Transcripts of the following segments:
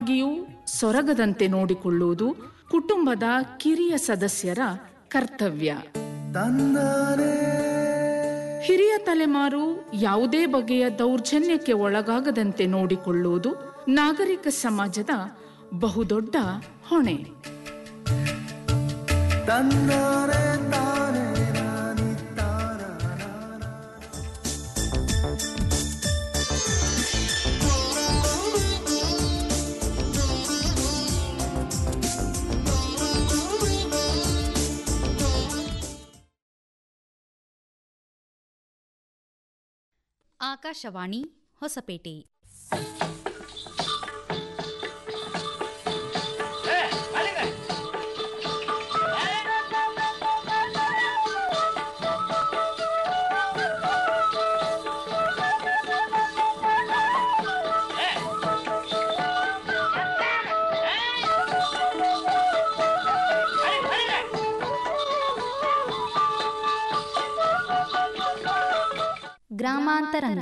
ಗಿಯೂ ಸೊರಗದಂತೆ ನೋಡಿಕೊಳ್ಳುವುದು ಕುಟುಂಬದ ಕಿರಿಯ ಸದಸ್ಯರ ಕರ್ತವ್ಯ ಹಿರಿಯ ತಲೆಮಾರು ಯಾವುದೇ ಬಗೆಯ ದೌರ್ಜನ್ಯಕ್ಕೆ ಒಳಗಾಗದಂತೆ ನೋಡಿಕೊಳ್ಳುವುದು ನಾಗರಿಕ ಸಮಾಜದ ಬಹುದೊಡ್ಡ ಹೊಣೆ ಆಕಾಶವಾಣಿ ಹೊಸಪೇಟೆ ಗ್ರಾಮಾಂತರಂಗ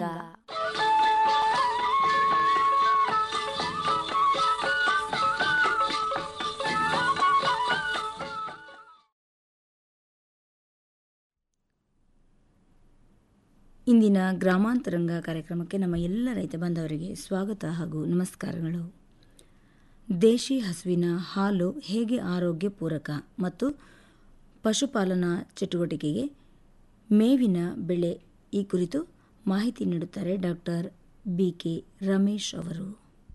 ಇಂದಿನ ಗ್ರಾಮಾಂತರಂಗ ಕಾರ್ಯಕ್ರಮಕ್ಕೆ ನಮ್ಮ ಎಲ್ಲ ರೈತ ಬಾಂಧವರಿಗೆ ಸ್ವಾಗತ ಹಾಗೂ ನಮಸ್ಕಾರಗಳು ದೇಶಿ ಹಸುವಿನ ಹಾಲು ಹೇಗೆ ಆರೋಗ್ಯ ಪೂರಕ ಮತ್ತು ಪಶುಪಾಲನಾ ಚಟುವಟಿಕೆಗೆ ಮೇವಿನ ಬೆಳೆ ಈ ಕುರಿತು ಮಾಹಿತಿ ನೀಡುತ್ತಾರೆ ಡಾಕ್ಟರ್ ಬಿ ಕೆ ರಮೇಶ್ ಅವರು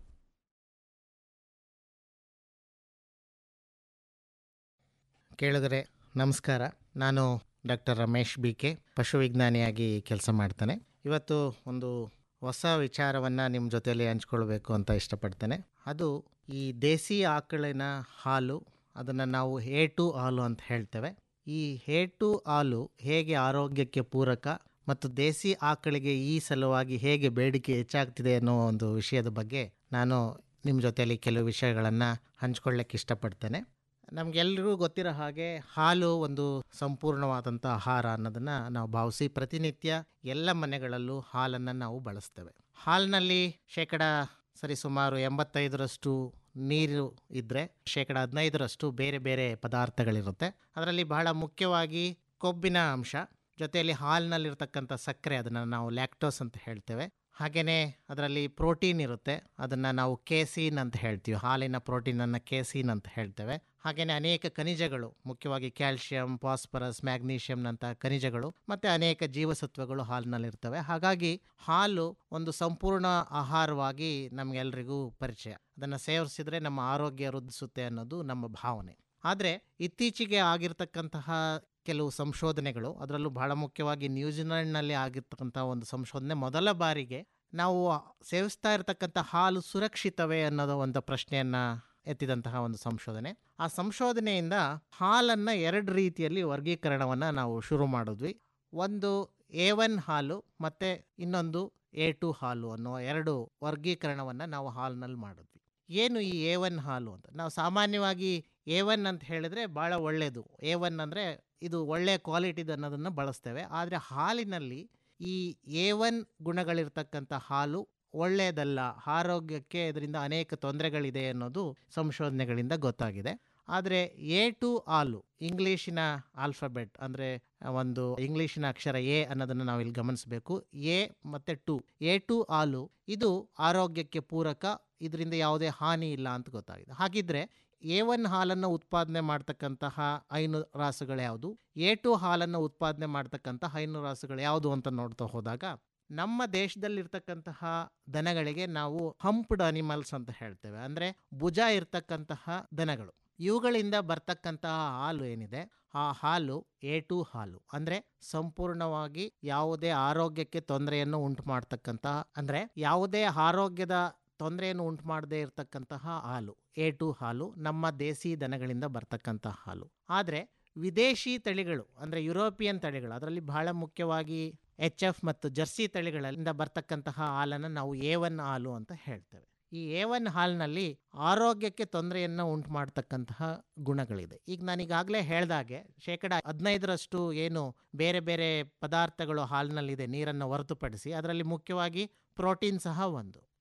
ಕೇಳಿದರೆ ನಮಸ್ಕಾರ ನಾನು ಡಾಕ್ಟರ್ ರಮೇಶ್ ಬಿ ಕೆ ಪಶುವಿಜ್ಞಾನಿಯಾಗಿ ಕೆಲಸ ಮಾಡ್ತಾನೆ ಇವತ್ತು ಒಂದು ಹೊಸ ವಿಚಾರವನ್ನು ನಿಮ್ಮ ಜೊತೆಯಲ್ಲಿ ಹಂಚ್ಕೊಳ್ಬೇಕು ಅಂತ ಇಷ್ಟಪಡ್ತೇನೆ ಅದು ಈ ದೇಸಿ ಆಕಳಿನ ಹಾಲು ಅದನ್ನು ನಾವು ಹೇಟು ಹಾಲು ಅಂತ ಹೇಳ್ತೇವೆ ಈ ಹೇಟು ಹಾಲು ಹೇಗೆ ಆರೋಗ್ಯಕ್ಕೆ ಪೂರಕ ಮತ್ತು ದೇಸಿ ಆಕಳಿಗೆ ಈ ಸಲುವಾಗಿ ಹೇಗೆ ಬೇಡಿಕೆ ಹೆಚ್ಚಾಗ್ತಿದೆ ಅನ್ನೋ ಒಂದು ವಿಷಯದ ಬಗ್ಗೆ ನಾನು ನಿಮ್ಮ ಜೊತೆಯಲ್ಲಿ ಕೆಲವು ವಿಷಯಗಳನ್ನು ಹಂಚ್ಕೊಳ್ಳೋಕ್ಕೆ ಇಷ್ಟಪಡ್ತೇನೆ ನಮಗೆಲ್ಲರಿಗೂ ಗೊತ್ತಿರೋ ಹಾಗೆ ಹಾಲು ಒಂದು ಸಂಪೂರ್ಣವಾದಂಥ ಆಹಾರ ಅನ್ನೋದನ್ನು ನಾವು ಭಾವಿಸಿ ಪ್ರತಿನಿತ್ಯ ಎಲ್ಲ ಮನೆಗಳಲ್ಲೂ ಹಾಲನ್ನು ನಾವು ಬಳಸ್ತೇವೆ ಹಾಲಿನಲ್ಲಿ ಶೇಕಡ ಸರಿಸುಮಾರು ಎಂಬತ್ತೈದರಷ್ಟು ನೀರು ಇದ್ದರೆ ಶೇಕಡ ಹದಿನೈದರಷ್ಟು ಬೇರೆ ಬೇರೆ ಪದಾರ್ಥಗಳಿರುತ್ತೆ ಅದರಲ್ಲಿ ಬಹಳ ಮುಖ್ಯವಾಗಿ ಕೊಬ್ಬಿನ ಅಂಶ ಜೊತೆಯಲ್ಲಿ ಹಾಲಿನಲ್ಲಿರ್ತಕ್ಕಂಥ ಸಕ್ಕರೆ ಅದನ್ನು ನಾವು ಲ್ಯಾಕ್ಟೋಸ್ ಅಂತ ಹೇಳ್ತೇವೆ ಹಾಗೆಯೇ ಅದರಲ್ಲಿ ಪ್ರೋಟೀನ್ ಇರುತ್ತೆ ಅದನ್ನು ನಾವು ಕೇಸೀನ್ ಅಂತ ಹೇಳ್ತೀವಿ ಹಾಲಿನ ಪ್ರೋಟೀನನ್ನು ಕೇಸೀನ್ ಅಂತ ಹೇಳ್ತೇವೆ ಹಾಗೆಯೇ ಅನೇಕ ಖನಿಜಗಳು ಮುಖ್ಯವಾಗಿ ಕ್ಯಾಲ್ಶಿಯಂ ಫಾಸ್ಫರಸ್ ಮ್ಯಾಗ್ನೀಷಿಯಂನಂಥ ಖನಿಜಗಳು ಮತ್ತು ಅನೇಕ ಜೀವಸತ್ವಗಳು ಹಾಲಿನಲ್ಲಿರ್ತವೆ ಹಾಗಾಗಿ ಹಾಲು ಒಂದು ಸಂಪೂರ್ಣ ಆಹಾರವಾಗಿ ನಮಗೆಲ್ಲರಿಗೂ ಪರಿಚಯ ಅದನ್ನು ಸೇವಿಸಿದ್ರೆ ನಮ್ಮ ಆರೋಗ್ಯ ವೃದ್ಧಿಸುತ್ತೆ ಅನ್ನೋದು ನಮ್ಮ ಭಾವನೆ ಆದರೆ ಇತ್ತೀಚೆಗೆ ಆಗಿರ್ತಕ್ಕಂತಹ ಕೆಲವು ಸಂಶೋಧನೆಗಳು ಅದರಲ್ಲೂ ಬಹಳ ಮುಖ್ಯವಾಗಿ ನ್ಯೂಜಿಲೆಂಡ್ನಲ್ಲಿ ಆಗಿರ್ತಕ್ಕಂಥ ಒಂದು ಸಂಶೋಧನೆ ಮೊದಲ ಬಾರಿಗೆ ನಾವು ಸೇವಿಸ್ತಾ ಇರತಕ್ಕಂಥ ಹಾಲು ಸುರಕ್ಷಿತವೇ ಅನ್ನೋದು ಒಂದು ಪ್ರಶ್ನೆಯನ್ನು ಎತ್ತಿದಂತಹ ಒಂದು ಸಂಶೋಧನೆ ಆ ಸಂಶೋಧನೆಯಿಂದ ಹಾಲನ್ನು ಎರಡು ರೀತಿಯಲ್ಲಿ ವರ್ಗೀಕರಣವನ್ನು ನಾವು ಶುರು ಮಾಡಿದ್ವಿ ಒಂದು ಎ ಒನ್ ಹಾಲು ಮತ್ತು ಇನ್ನೊಂದು ಎ ಟು ಹಾಲು ಅನ್ನೋ ಎರಡು ವರ್ಗೀಕರಣವನ್ನು ನಾವು ಹಾಲಿನಲ್ಲಿ ಮಾಡಿದ್ವಿ ಏನು ಈ ಎ ಒನ್ ಹಾಲು ಅಂತ ನಾವು ಸಾಮಾನ್ಯವಾಗಿ ಎ ಒನ್ ಅಂತ ಹೇಳಿದ್ರೆ ಭಾಳ ಒಳ್ಳೆಯದು ಎ ಒನ್ ಅಂದರೆ ಇದು ಒಳ್ಳೆಯ ಕ್ವಾಲಿಟಿದು ಅನ್ನೋದನ್ನು ಬಳಸ್ತೇವೆ ಆದರೆ ಹಾಲಿನಲ್ಲಿ ಈ ಎ ಒನ್ ಗುಣಗಳಿರ್ತಕ್ಕಂಥ ಹಾಲು ಒಳ್ಳೆಯದಲ್ಲ ಆರೋಗ್ಯಕ್ಕೆ ಇದರಿಂದ ಅನೇಕ ತೊಂದರೆಗಳಿದೆ ಅನ್ನೋದು ಸಂಶೋಧನೆಗಳಿಂದ ಗೊತ್ತಾಗಿದೆ ಆದರೆ ಎ ಟು ಹಾಲು ಇಂಗ್ಲೀಷಿನ ಆಲ್ಫಾಬೆಟ್ ಅಂದರೆ ಒಂದು ಇಂಗ್ಲೀಷಿನ ಅಕ್ಷರ ಎ ಅನ್ನೋದನ್ನು ನಾವು ಇಲ್ಲಿ ಗಮನಿಸಬೇಕು ಎ ಮತ್ತು ಟು ಎ ಟು ಹಾಲು ಇದು ಆರೋಗ್ಯಕ್ಕೆ ಪೂರಕ ಇದರಿಂದ ಯಾವುದೇ ಹಾನಿ ಇಲ್ಲ ಅಂತ ಗೊತ್ತಾಗಿದೆ ಹಾಗಿದ್ರೆ ಎ ಒನ್ ಹಾಲನ್ನು ಉತ್ಪಾದನೆ ಮಾಡ್ತಕ್ಕಂತಹ ಹೈನು ರಾಸುಗಳು ಯಾವುದು ಎ ಟು ಹಾಲನ್ನು ಉತ್ಪಾದನೆ ಮಾಡ್ತಕ್ಕಂಥ ಹೈನು ರಾಸುಗಳು ಯಾವುದು ಅಂತ ನೋಡ್ತಾ ಹೋದಾಗ ನಮ್ಮ ದೇಶದಲ್ಲಿರ್ತಕ್ಕಂತಹ ದನಗಳಿಗೆ ನಾವು ಹಂಪ್ಡ್ ಅನಿಮಲ್ಸ್ ಅಂತ ಹೇಳ್ತೇವೆ ಅಂದರೆ ಭುಜ ಇರ್ತಕ್ಕಂತಹ ದನಗಳು ಇವುಗಳಿಂದ ಬರ್ತಕ್ಕಂತಹ ಹಾಲು ಏನಿದೆ ಆ ಹಾಲು ಎ ಟು ಹಾಲು ಅಂದರೆ ಸಂಪೂರ್ಣವಾಗಿ ಯಾವುದೇ ಆರೋಗ್ಯಕ್ಕೆ ತೊಂದರೆಯನ್ನು ಉಂಟು ಮಾಡ್ತಕ್ಕಂತಹ ಅಂದರೆ ಯಾವುದೇ ಆರೋಗ್ಯದ ತೊಂದರೆಯನ್ನು ಉಂಟು ಮಾಡದೇ ಇರತಕ್ಕಂತಹ ಹಾಲು ಎ ಟು ಹಾಲು ನಮ್ಮ ದೇಸಿ ದನಗಳಿಂದ ಬರ್ತಕ್ಕಂತಹ ಹಾಲು ಆದರೆ ವಿದೇಶಿ ತಳಿಗಳು ಅಂದರೆ ಯುರೋಪಿಯನ್ ತಳಿಗಳು ಅದರಲ್ಲಿ ಬಹಳ ಮುಖ್ಯವಾಗಿ ಎಚ್ ಎಫ್ ಮತ್ತು ಜರ್ಸಿ ತಳಿಗಳಿಂದ ಬರ್ತಕ್ಕಂತಹ ಹಾಲನ್ನು ನಾವು ಎ ಒನ್ ಹಾಲು ಅಂತ ಹೇಳ್ತೇವೆ ಈ ಎ ಒನ್ ಹಾಲಿನಲ್ಲಿ ಆರೋಗ್ಯಕ್ಕೆ ತೊಂದರೆಯನ್ನು ಉಂಟು ಮಾಡ್ತಕ್ಕಂತಹ ಗುಣಗಳಿದೆ ಈಗ ನಾನೀಗಾಗಲೇ ಹೇಳ್ದಾಗೆ ಶೇಕಡ ಹದಿನೈದರಷ್ಟು ಏನು ಬೇರೆ ಬೇರೆ ಪದಾರ್ಥಗಳು ಹಾಲಿನಲ್ಲಿದೆ ನೀರನ್ನು ಹೊರತುಪಡಿಸಿ ಅದರಲ್ಲಿ ಮುಖ್ಯವಾಗಿ ಪ್ರೋಟೀನ್ ಸಹ ಒಂದು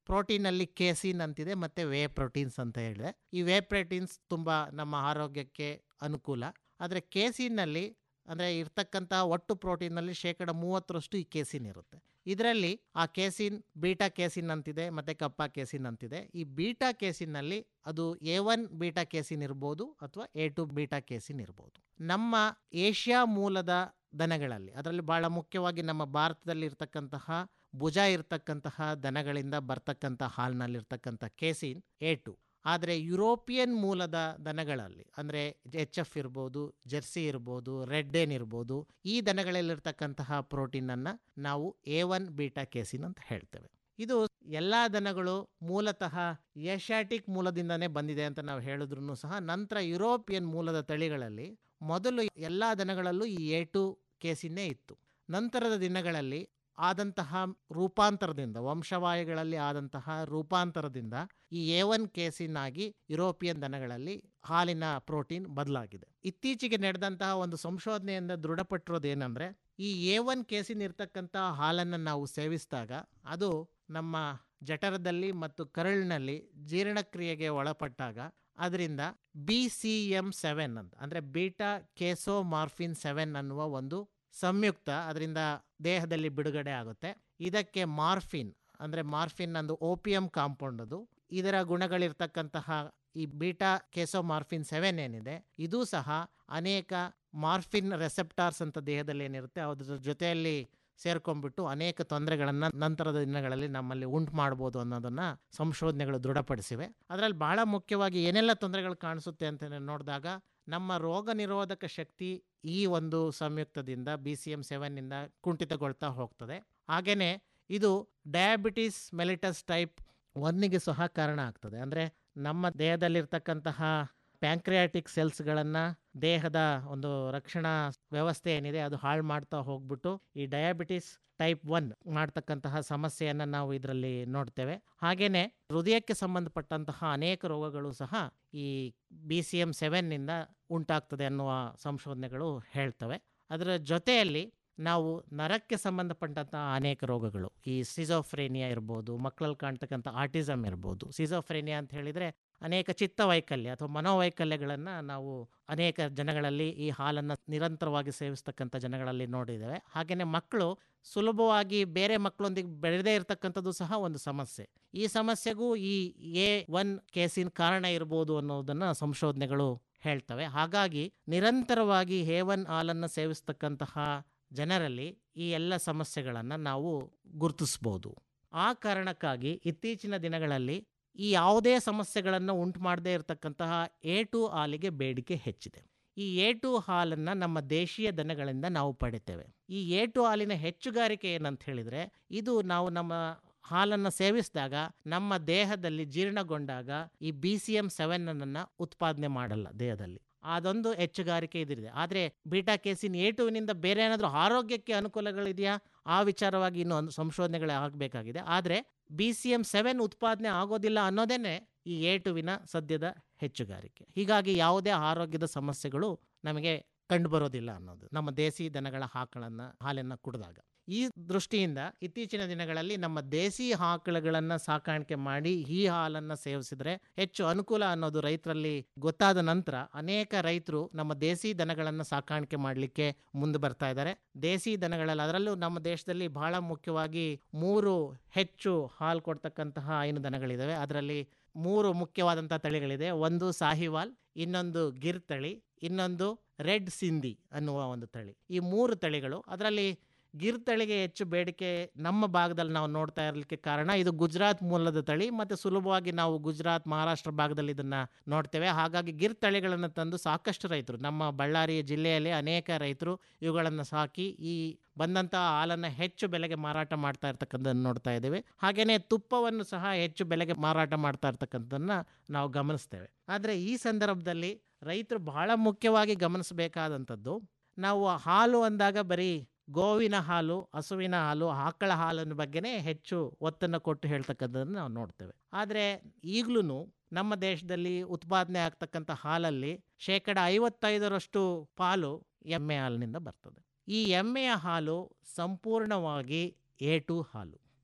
ಪ್ರೋಟೀನಲ್ಲಿ ಕೇಸಿನ್ ಅಂತಿದೆ ಮತ್ತು ವೇ ಪ್ರೋಟೀನ್ಸ್ ಅಂತ ಹೇಳಿದೆ ಈ ವೇ ಪ್ರೋಟೀನ್ಸ್ ತುಂಬ ನಮ್ಮ ಆರೋಗ್ಯಕ್ಕೆ ಅನುಕೂಲ ಆದರೆ ಕೇಸಿನ್ನಲ್ಲಿ ಅಂದರೆ ಇರ್ತಕ್ಕಂಥ ಒಟ್ಟು ಪ್ರೋಟೀನಲ್ಲಿ ಶೇಕಡ ಮೂವತ್ತರಷ್ಟು ಈ ಕೇಸಿನ್ ಇರುತ್ತೆ ಇದರಲ್ಲಿ ಆ ಕೇಸಿನ್ ಬೀಟಾ ಕೇಸಿನ್ ಅಂತಿದೆ ಮತ್ತು ಕಪ್ಪಾ ಕೇಸಿನ್ ಅಂತಿದೆ ಈ ಬೀಟಾ ಕೇಸಿನ್ನಲ್ಲಿ ಅದು ಎ ಒನ್ ಬೀಟಾ ಕೇಸಿನ್ ಇರ್ಬೋದು ಅಥವಾ ಎ ಟು ಬೀಟಾ ಕೇಸಿನ್ ಇರ್ಬೋದು ನಮ್ಮ ಏಷ್ಯಾ ಮೂಲದ ದನಗಳಲ್ಲಿ ಅದರಲ್ಲಿ ಭಾಳ ಮುಖ್ಯವಾಗಿ ನಮ್ಮ ಭಾರತದಲ್ಲಿ ಇರ್ತಕ್ಕಂತಹ ಭುಜ ಇರ್ತಕ್ಕಂತಹ ದನಗಳಿಂದ ಬರ್ತಕ್ಕಂಥ ಹಾಲಿನಲ್ಲಿರ್ತಕ್ಕಂಥ ಕೇಸಿನ್ ಎ ಟು ಆದರೆ ಯುರೋಪಿಯನ್ ಮೂಲದ ದನಗಳಲ್ಲಿ ಅಂದರೆ ಎಚ್ ಎಫ್ ಇರ್ಬೋದು ಜೆರ್ಸಿ ಇರ್ಬೋದು ರೆಡ್ ಏನ್ ಇರ್ಬೋದು ಈ ದನಗಳಲ್ಲಿರ್ತಕ್ಕಂತಹ ಪ್ರೋಟೀನನ್ನು ನಾವು ಎ ಒನ್ ಬೀಟಾ ಕೇಸಿನ್ ಅಂತ ಹೇಳ್ತೇವೆ ಇದು ಎಲ್ಲ ದನಗಳು ಮೂಲತಃ ಏಷ್ಯಾಟಿಕ್ ಮೂಲದಿಂದನೇ ಬಂದಿದೆ ಅಂತ ನಾವು ಹೇಳಿದ್ರು ಸಹ ನಂತರ ಯುರೋಪಿಯನ್ ಮೂಲದ ತಳಿಗಳಲ್ಲಿ ಮೊದಲು ಎಲ್ಲ ದನಗಳಲ್ಲೂ ಈ ಎ ಟು ಕೇಸಿನ್ನೇ ಇತ್ತು ನಂತರದ ದಿನಗಳಲ್ಲಿ ಆದಂತಹ ರೂಪಾಂತರದಿಂದ ವಂಶವಾಹಿಗಳಲ್ಲಿ ಆದಂತಹ ರೂಪಾಂತರದಿಂದ ಈ ಎ ಒನ್ ಕೇಸಿನ್ ಆಗಿ ಯುರೋಪಿಯನ್ ದನಗಳಲ್ಲಿ ಹಾಲಿನ ಪ್ರೋಟೀನ್ ಬದಲಾಗಿದೆ ಇತ್ತೀಚೆಗೆ ನಡೆದಂತಹ ಒಂದು ಸಂಶೋಧನೆಯಿಂದ ದೃಢಪಟ್ಟಿರೋದೇನೆಂದರೆ ಈ ಎ ಒನ್ ಕೇಸಿನ್ ಇರ್ತಕ್ಕಂಥ ಹಾಲನ್ನು ನಾವು ಸೇವಿಸಿದಾಗ ಅದು ನಮ್ಮ ಜಠರದಲ್ಲಿ ಮತ್ತು ಕರಳಿನಲ್ಲಿ ಜೀರ್ಣಕ್ರಿಯೆಗೆ ಒಳಪಟ್ಟಾಗ ಅದರಿಂದ ಬಿ ಸಿ ಎಮ್ ಸೆವೆನ್ ಅಂತ ಅಂದರೆ ಬೀಟಾ ಕೇಸೋ ಮಾರ್ಫಿನ್ ಸೆವೆನ್ ಅನ್ನುವ ಒಂದು ಸಂಯುಕ್ತ ಅದರಿಂದ ದೇಹದಲ್ಲಿ ಬಿಡುಗಡೆ ಆಗುತ್ತೆ ಇದಕ್ಕೆ ಮಾರ್ಫಿನ್ ಅಂದರೆ ಮಾರ್ಫಿನ್ ಒಂದು ಓಪಿಯಂ ಕಾಂಪೌಂಡ್ ಅದು ಇದರ ಗುಣಗಳಿರ್ತಕ್ಕಂತಹ ಈ ಬೀಟಾ ಕೇಸೋ ಮಾರ್ಫಿನ್ ಸೆವೆನ್ ಏನಿದೆ ಇದು ಸಹ ಅನೇಕ ಮಾರ್ಫಿನ್ ರೆಸೆಪ್ಟಾರ್ಸ್ ಅಂತ ದೇಹದಲ್ಲಿ ಏನಿರುತ್ತೆ ಅದ್ರ ಜೊತೆಯಲ್ಲಿ ಸೇರ್ಕೊಂಡ್ಬಿಟ್ಟು ಅನೇಕ ತೊಂದರೆಗಳನ್ನು ನಂತರದ ದಿನಗಳಲ್ಲಿ ನಮ್ಮಲ್ಲಿ ಉಂಟು ಮಾಡ್ಬೋದು ಅನ್ನೋದನ್ನು ಸಂಶೋಧನೆಗಳು ದೃಢಪಡಿಸಿವೆ ಅದರಲ್ಲಿ ಬಹಳ ಮುಖ್ಯವಾಗಿ ಏನೆಲ್ಲ ತೊಂದರೆಗಳು ಕಾಣಿಸುತ್ತೆ ಅಂತ ನೋಡಿದಾಗ ನಮ್ಮ ರೋಗ ನಿರೋಧಕ ಶಕ್ತಿ ಈ ಒಂದು ಸಂಯುಕ್ತದಿಂದ ಬಿ ಸಿ ಎಮ್ ಸೆವೆನ್ನಿಂದ ಕುಂಠಿತಗೊಳ್ತಾ ಹೋಗ್ತದೆ ಹಾಗೆಯೇ ಇದು ಡಯಾಬಿಟಿಸ್ ಮೆಲಿಟಸ್ ಟೈಪ್ ಒನ್ನಿಗೆ ಸಹ ಕಾರಣ ಆಗ್ತದೆ ಅಂದರೆ ನಮ್ಮ ದೇಹದಲ್ಲಿರ್ತಕ್ಕಂತಹ ಪ್ಯಾಂಕ್ರಿಯಾಟಿಕ್ ಸೆಲ್ಸ್ಗಳನ್ನು ದೇಹದ ಒಂದು ರಕ್ಷಣಾ ವ್ಯವಸ್ಥೆ ಏನಿದೆ ಅದು ಹಾಳು ಮಾಡ್ತಾ ಹೋಗ್ಬಿಟ್ಟು ಈ ಡಯಾಬಿಟಿಸ್ ಟೈಪ್ ಒನ್ ಮಾಡ್ತಕ್ಕಂತಹ ಸಮಸ್ಯೆಯನ್ನು ನಾವು ಇದರಲ್ಲಿ ನೋಡ್ತೇವೆ ಹಾಗೆಯೇ ಹೃದಯಕ್ಕೆ ಸಂಬಂಧಪಟ್ಟಂತಹ ಅನೇಕ ರೋಗಗಳು ಸಹ ಈ ಬಿ ಸಿ ಎಮ್ ಸೆವೆನ್ನಿಂದ ಉಂಟಾಗ್ತದೆ ಅನ್ನುವ ಸಂಶೋಧನೆಗಳು ಹೇಳ್ತವೆ ಅದರ ಜೊತೆಯಲ್ಲಿ ನಾವು ನರಕ್ಕೆ ಸಂಬಂಧಪಟ್ಟಂತಹ ಅನೇಕ ರೋಗಗಳು ಈ ಸಿಜೋಫ್ರೇನಿಯಾ ಇರ್ಬೋದು ಮಕ್ಕಳಲ್ಲಿ ಕಾಣ್ತಕ್ಕಂಥ ಆಟಿಸಮ್ ಇರ್ಬೋದು ಸಿಜೋಫ್ರೇನಿಯಾ ಅಂತ ಹೇಳಿದರೆ ಅನೇಕ ಚಿತ್ತವೈಕಲ್ಯ ಅಥವಾ ಮನೋವೈಕಲ್ಯಗಳನ್ನು ನಾವು ಅನೇಕ ಜನಗಳಲ್ಲಿ ಈ ಹಾಲನ್ನು ನಿರಂತರವಾಗಿ ಸೇವಿಸ್ತಕ್ಕಂಥ ಜನಗಳಲ್ಲಿ ನೋಡಿದ್ದೇವೆ ಹಾಗೆಯೇ ಮಕ್ಕಳು ಸುಲಭವಾಗಿ ಬೇರೆ ಮಕ್ಕಳೊಂದಿಗೆ ಬೆಳೆದೇ ಇರತಕ್ಕಂಥದ್ದು ಸಹ ಒಂದು ಸಮಸ್ಯೆ ಈ ಸಮಸ್ಯೆಗೂ ಈ ಎ ಒನ್ ಕೇಸಿನ ಕಾರಣ ಇರ್ಬೋದು ಅನ್ನೋದನ್ನು ಸಂಶೋಧನೆಗಳು ಹೇಳ್ತವೆ ಹಾಗಾಗಿ ನಿರಂತರವಾಗಿ ಎ ಒನ್ ಹಾಲನ್ನು ಸೇವಿಸ್ತಕ್ಕಂತಹ ಜನರಲ್ಲಿ ಈ ಎಲ್ಲ ಸಮಸ್ಯೆಗಳನ್ನು ನಾವು ಗುರುತಿಸ್ಬೋದು ಆ ಕಾರಣಕ್ಕಾಗಿ ಇತ್ತೀಚಿನ ದಿನಗಳಲ್ಲಿ ಈ ಯಾವುದೇ ಸಮಸ್ಯೆಗಳನ್ನು ಉಂಟು ಮಾಡದೇ ಇರತಕ್ಕಂತಹ ಎ ಟು ಹಾಲಿಗೆ ಬೇಡಿಕೆ ಹೆಚ್ಚಿದೆ ಈ ಎ ಟು ಹಾಲನ್ನು ನಮ್ಮ ದೇಶೀಯ ದನಗಳಿಂದ ನಾವು ಪಡಿತೇವೆ ಈ ಎ ಟು ಹಾಲಿನ ಹೆಚ್ಚುಗಾರಿಕೆ ಏನಂತ ಹೇಳಿದರೆ ಇದು ನಾವು ನಮ್ಮ ಹಾಲನ್ನು ಸೇವಿಸಿದಾಗ ನಮ್ಮ ದೇಹದಲ್ಲಿ ಜೀರ್ಣಗೊಂಡಾಗ ಈ ಬಿ ಸಿ ಎಮ್ ಸೆವೆನ್ನನ್ನು ಉತ್ಪಾದನೆ ಮಾಡಲ್ಲ ದೇಹದಲ್ಲಿ ಅದೊಂದು ಹೆಚ್ಚುಗಾರಿಕೆ ಇದಿದೆ ಆದರೆ ಬೀಟಾ ಕೇಸಿನ್ ಎ ಟುವಿನಿಂದ ಬೇರೆ ಏನಾದರೂ ಆರೋಗ್ಯಕ್ಕೆ ಅನುಕೂಲಗಳಿದೆಯಾ ಆ ವಿಚಾರವಾಗಿ ಇನ್ನೂ ಒಂದು ಸಂಶೋಧನೆಗಳು ಆಗಬೇಕಾಗಿದೆ ಆದರೆ ಬಿ ಸಿ ಎಮ್ ಸೆವೆನ್ ಉತ್ಪಾದನೆ ಆಗೋದಿಲ್ಲ ಅನ್ನೋದೇ ಈ ಎ ಟುವಿನ ಸದ್ಯದ ಹೆಚ್ಚುಗಾರಿಕೆ ಹೀಗಾಗಿ ಯಾವುದೇ ಆರೋಗ್ಯದ ಸಮಸ್ಯೆಗಳು ನಮಗೆ ಕಂಡುಬರೋದಿಲ್ಲ ಅನ್ನೋದು ನಮ್ಮ ದೇಸಿ ದನಗಳ ಆಕಳನ್ನು ಹಾಲನ್ನು ಕುಡಿದಾಗ ಈ ದೃಷ್ಟಿಯಿಂದ ಇತ್ತೀಚಿನ ದಿನಗಳಲ್ಲಿ ನಮ್ಮ ದೇಸಿ ಆಕಳುಗಳನ್ನು ಸಾಕಾಣಿಕೆ ಮಾಡಿ ಈ ಹಾಲನ್ನು ಸೇವಿಸಿದ್ರೆ ಹೆಚ್ಚು ಅನುಕೂಲ ಅನ್ನೋದು ರೈತರಲ್ಲಿ ಗೊತ್ತಾದ ನಂತರ ಅನೇಕ ರೈತರು ನಮ್ಮ ದೇಸಿ ದನಗಳನ್ನು ಸಾಕಾಣಿಕೆ ಮಾಡಲಿಕ್ಕೆ ಮುಂದೆ ಬರ್ತಾ ಇದ್ದಾರೆ ದೇಸಿ ದನಗಳಲ್ಲಿ ಅದರಲ್ಲೂ ನಮ್ಮ ದೇಶದಲ್ಲಿ ಬಹಳ ಮುಖ್ಯವಾಗಿ ಮೂರು ಹೆಚ್ಚು ಹಾಲು ಕೊಡ್ತಕ್ಕಂತಹ ಹೈನು ದನಗಳಿದ್ದಾವೆ ಅದರಲ್ಲಿ ಮೂರು ಮುಖ್ಯವಾದಂಥ ತಳಿಗಳಿದೆ ಒಂದು ಸಾಹಿವಾಲ್ ಇನ್ನೊಂದು ಗಿರ್ ತಳಿ ಇನ್ನೊಂದು ರೆಡ್ ಸಿಂಧಿ ಅನ್ನುವ ಒಂದು ತಳಿ ಈ ಮೂರು ತಳಿಗಳು ಅದರಲ್ಲಿ ಗಿರ್ ತಳಿಗೆ ಹೆಚ್ಚು ಬೇಡಿಕೆ ನಮ್ಮ ಭಾಗದಲ್ಲಿ ನಾವು ನೋಡ್ತಾ ಇರಲಿಕ್ಕೆ ಕಾರಣ ಇದು ಗುಜರಾತ್ ಮೂಲದ ತಳಿ ಮತ್ತು ಸುಲಭವಾಗಿ ನಾವು ಗುಜರಾತ್ ಮಹಾರಾಷ್ಟ್ರ ಭಾಗದಲ್ಲಿ ಇದನ್ನು ನೋಡ್ತೇವೆ ಹಾಗಾಗಿ ಗಿರ್ ತಳಿಗಳನ್ನು ತಂದು ಸಾಕಷ್ಟು ರೈತರು ನಮ್ಮ ಬಳ್ಳಾರಿ ಜಿಲ್ಲೆಯಲ್ಲಿ ಅನೇಕ ರೈತರು ಇವುಗಳನ್ನು ಸಾಕಿ ಈ ಬಂದಂಥ ಹಾಲನ್ನು ಹೆಚ್ಚು ಬೆಲೆಗೆ ಮಾರಾಟ ಮಾಡ್ತಾ ಇರ್ತಕ್ಕಂಥದ್ದನ್ನು ನೋಡ್ತಾ ಇದ್ದೇವೆ ಹಾಗೆಯೇ ತುಪ್ಪವನ್ನು ಸಹ ಹೆಚ್ಚು ಬೆಲೆಗೆ ಮಾರಾಟ ಮಾಡ್ತಾ ಇರ್ತಕ್ಕಂಥದ್ದನ್ನು ನಾವು ಗಮನಿಸ್ತೇವೆ ಆದರೆ ಈ ಸಂದರ್ಭದಲ್ಲಿ ರೈತರು ಬಹಳ ಮುಖ್ಯವಾಗಿ ಗಮನಿಸಬೇಕಾದಂಥದ್ದು ನಾವು ಹಾಲು ಅಂದಾಗ ಬರೀ ಗೋವಿನ ಹಾಲು ಹಸುವಿನ ಹಾಲು ಆಕಳ ಹಾಲಿನ ಬಗ್ಗೆನೇ ಹೆಚ್ಚು ಒತ್ತನ್ನು ಕೊಟ್ಟು ಹೇಳ್ತಕ್ಕಂಥದ್ದನ್ನು ನಾವು ನೋಡ್ತೇವೆ ಆದರೆ ಈಗಲೂ ನಮ್ಮ ದೇಶದಲ್ಲಿ ಉತ್ಪಾದನೆ ಆಗ್ತಕ್ಕಂಥ ಹಾಲಲ್ಲಿ ಶೇಕಡ ಐವತ್ತೈದರಷ್ಟು ಪಾಲು ಎಮ್ಮೆ ಹಾಲಿನಿಂದ ಬರ್ತದೆ ಈ ಎಮ್ಮೆಯ ಹಾಲು ಸಂಪೂರ್ಣವಾಗಿ ಎ ಟು ಹಾಲು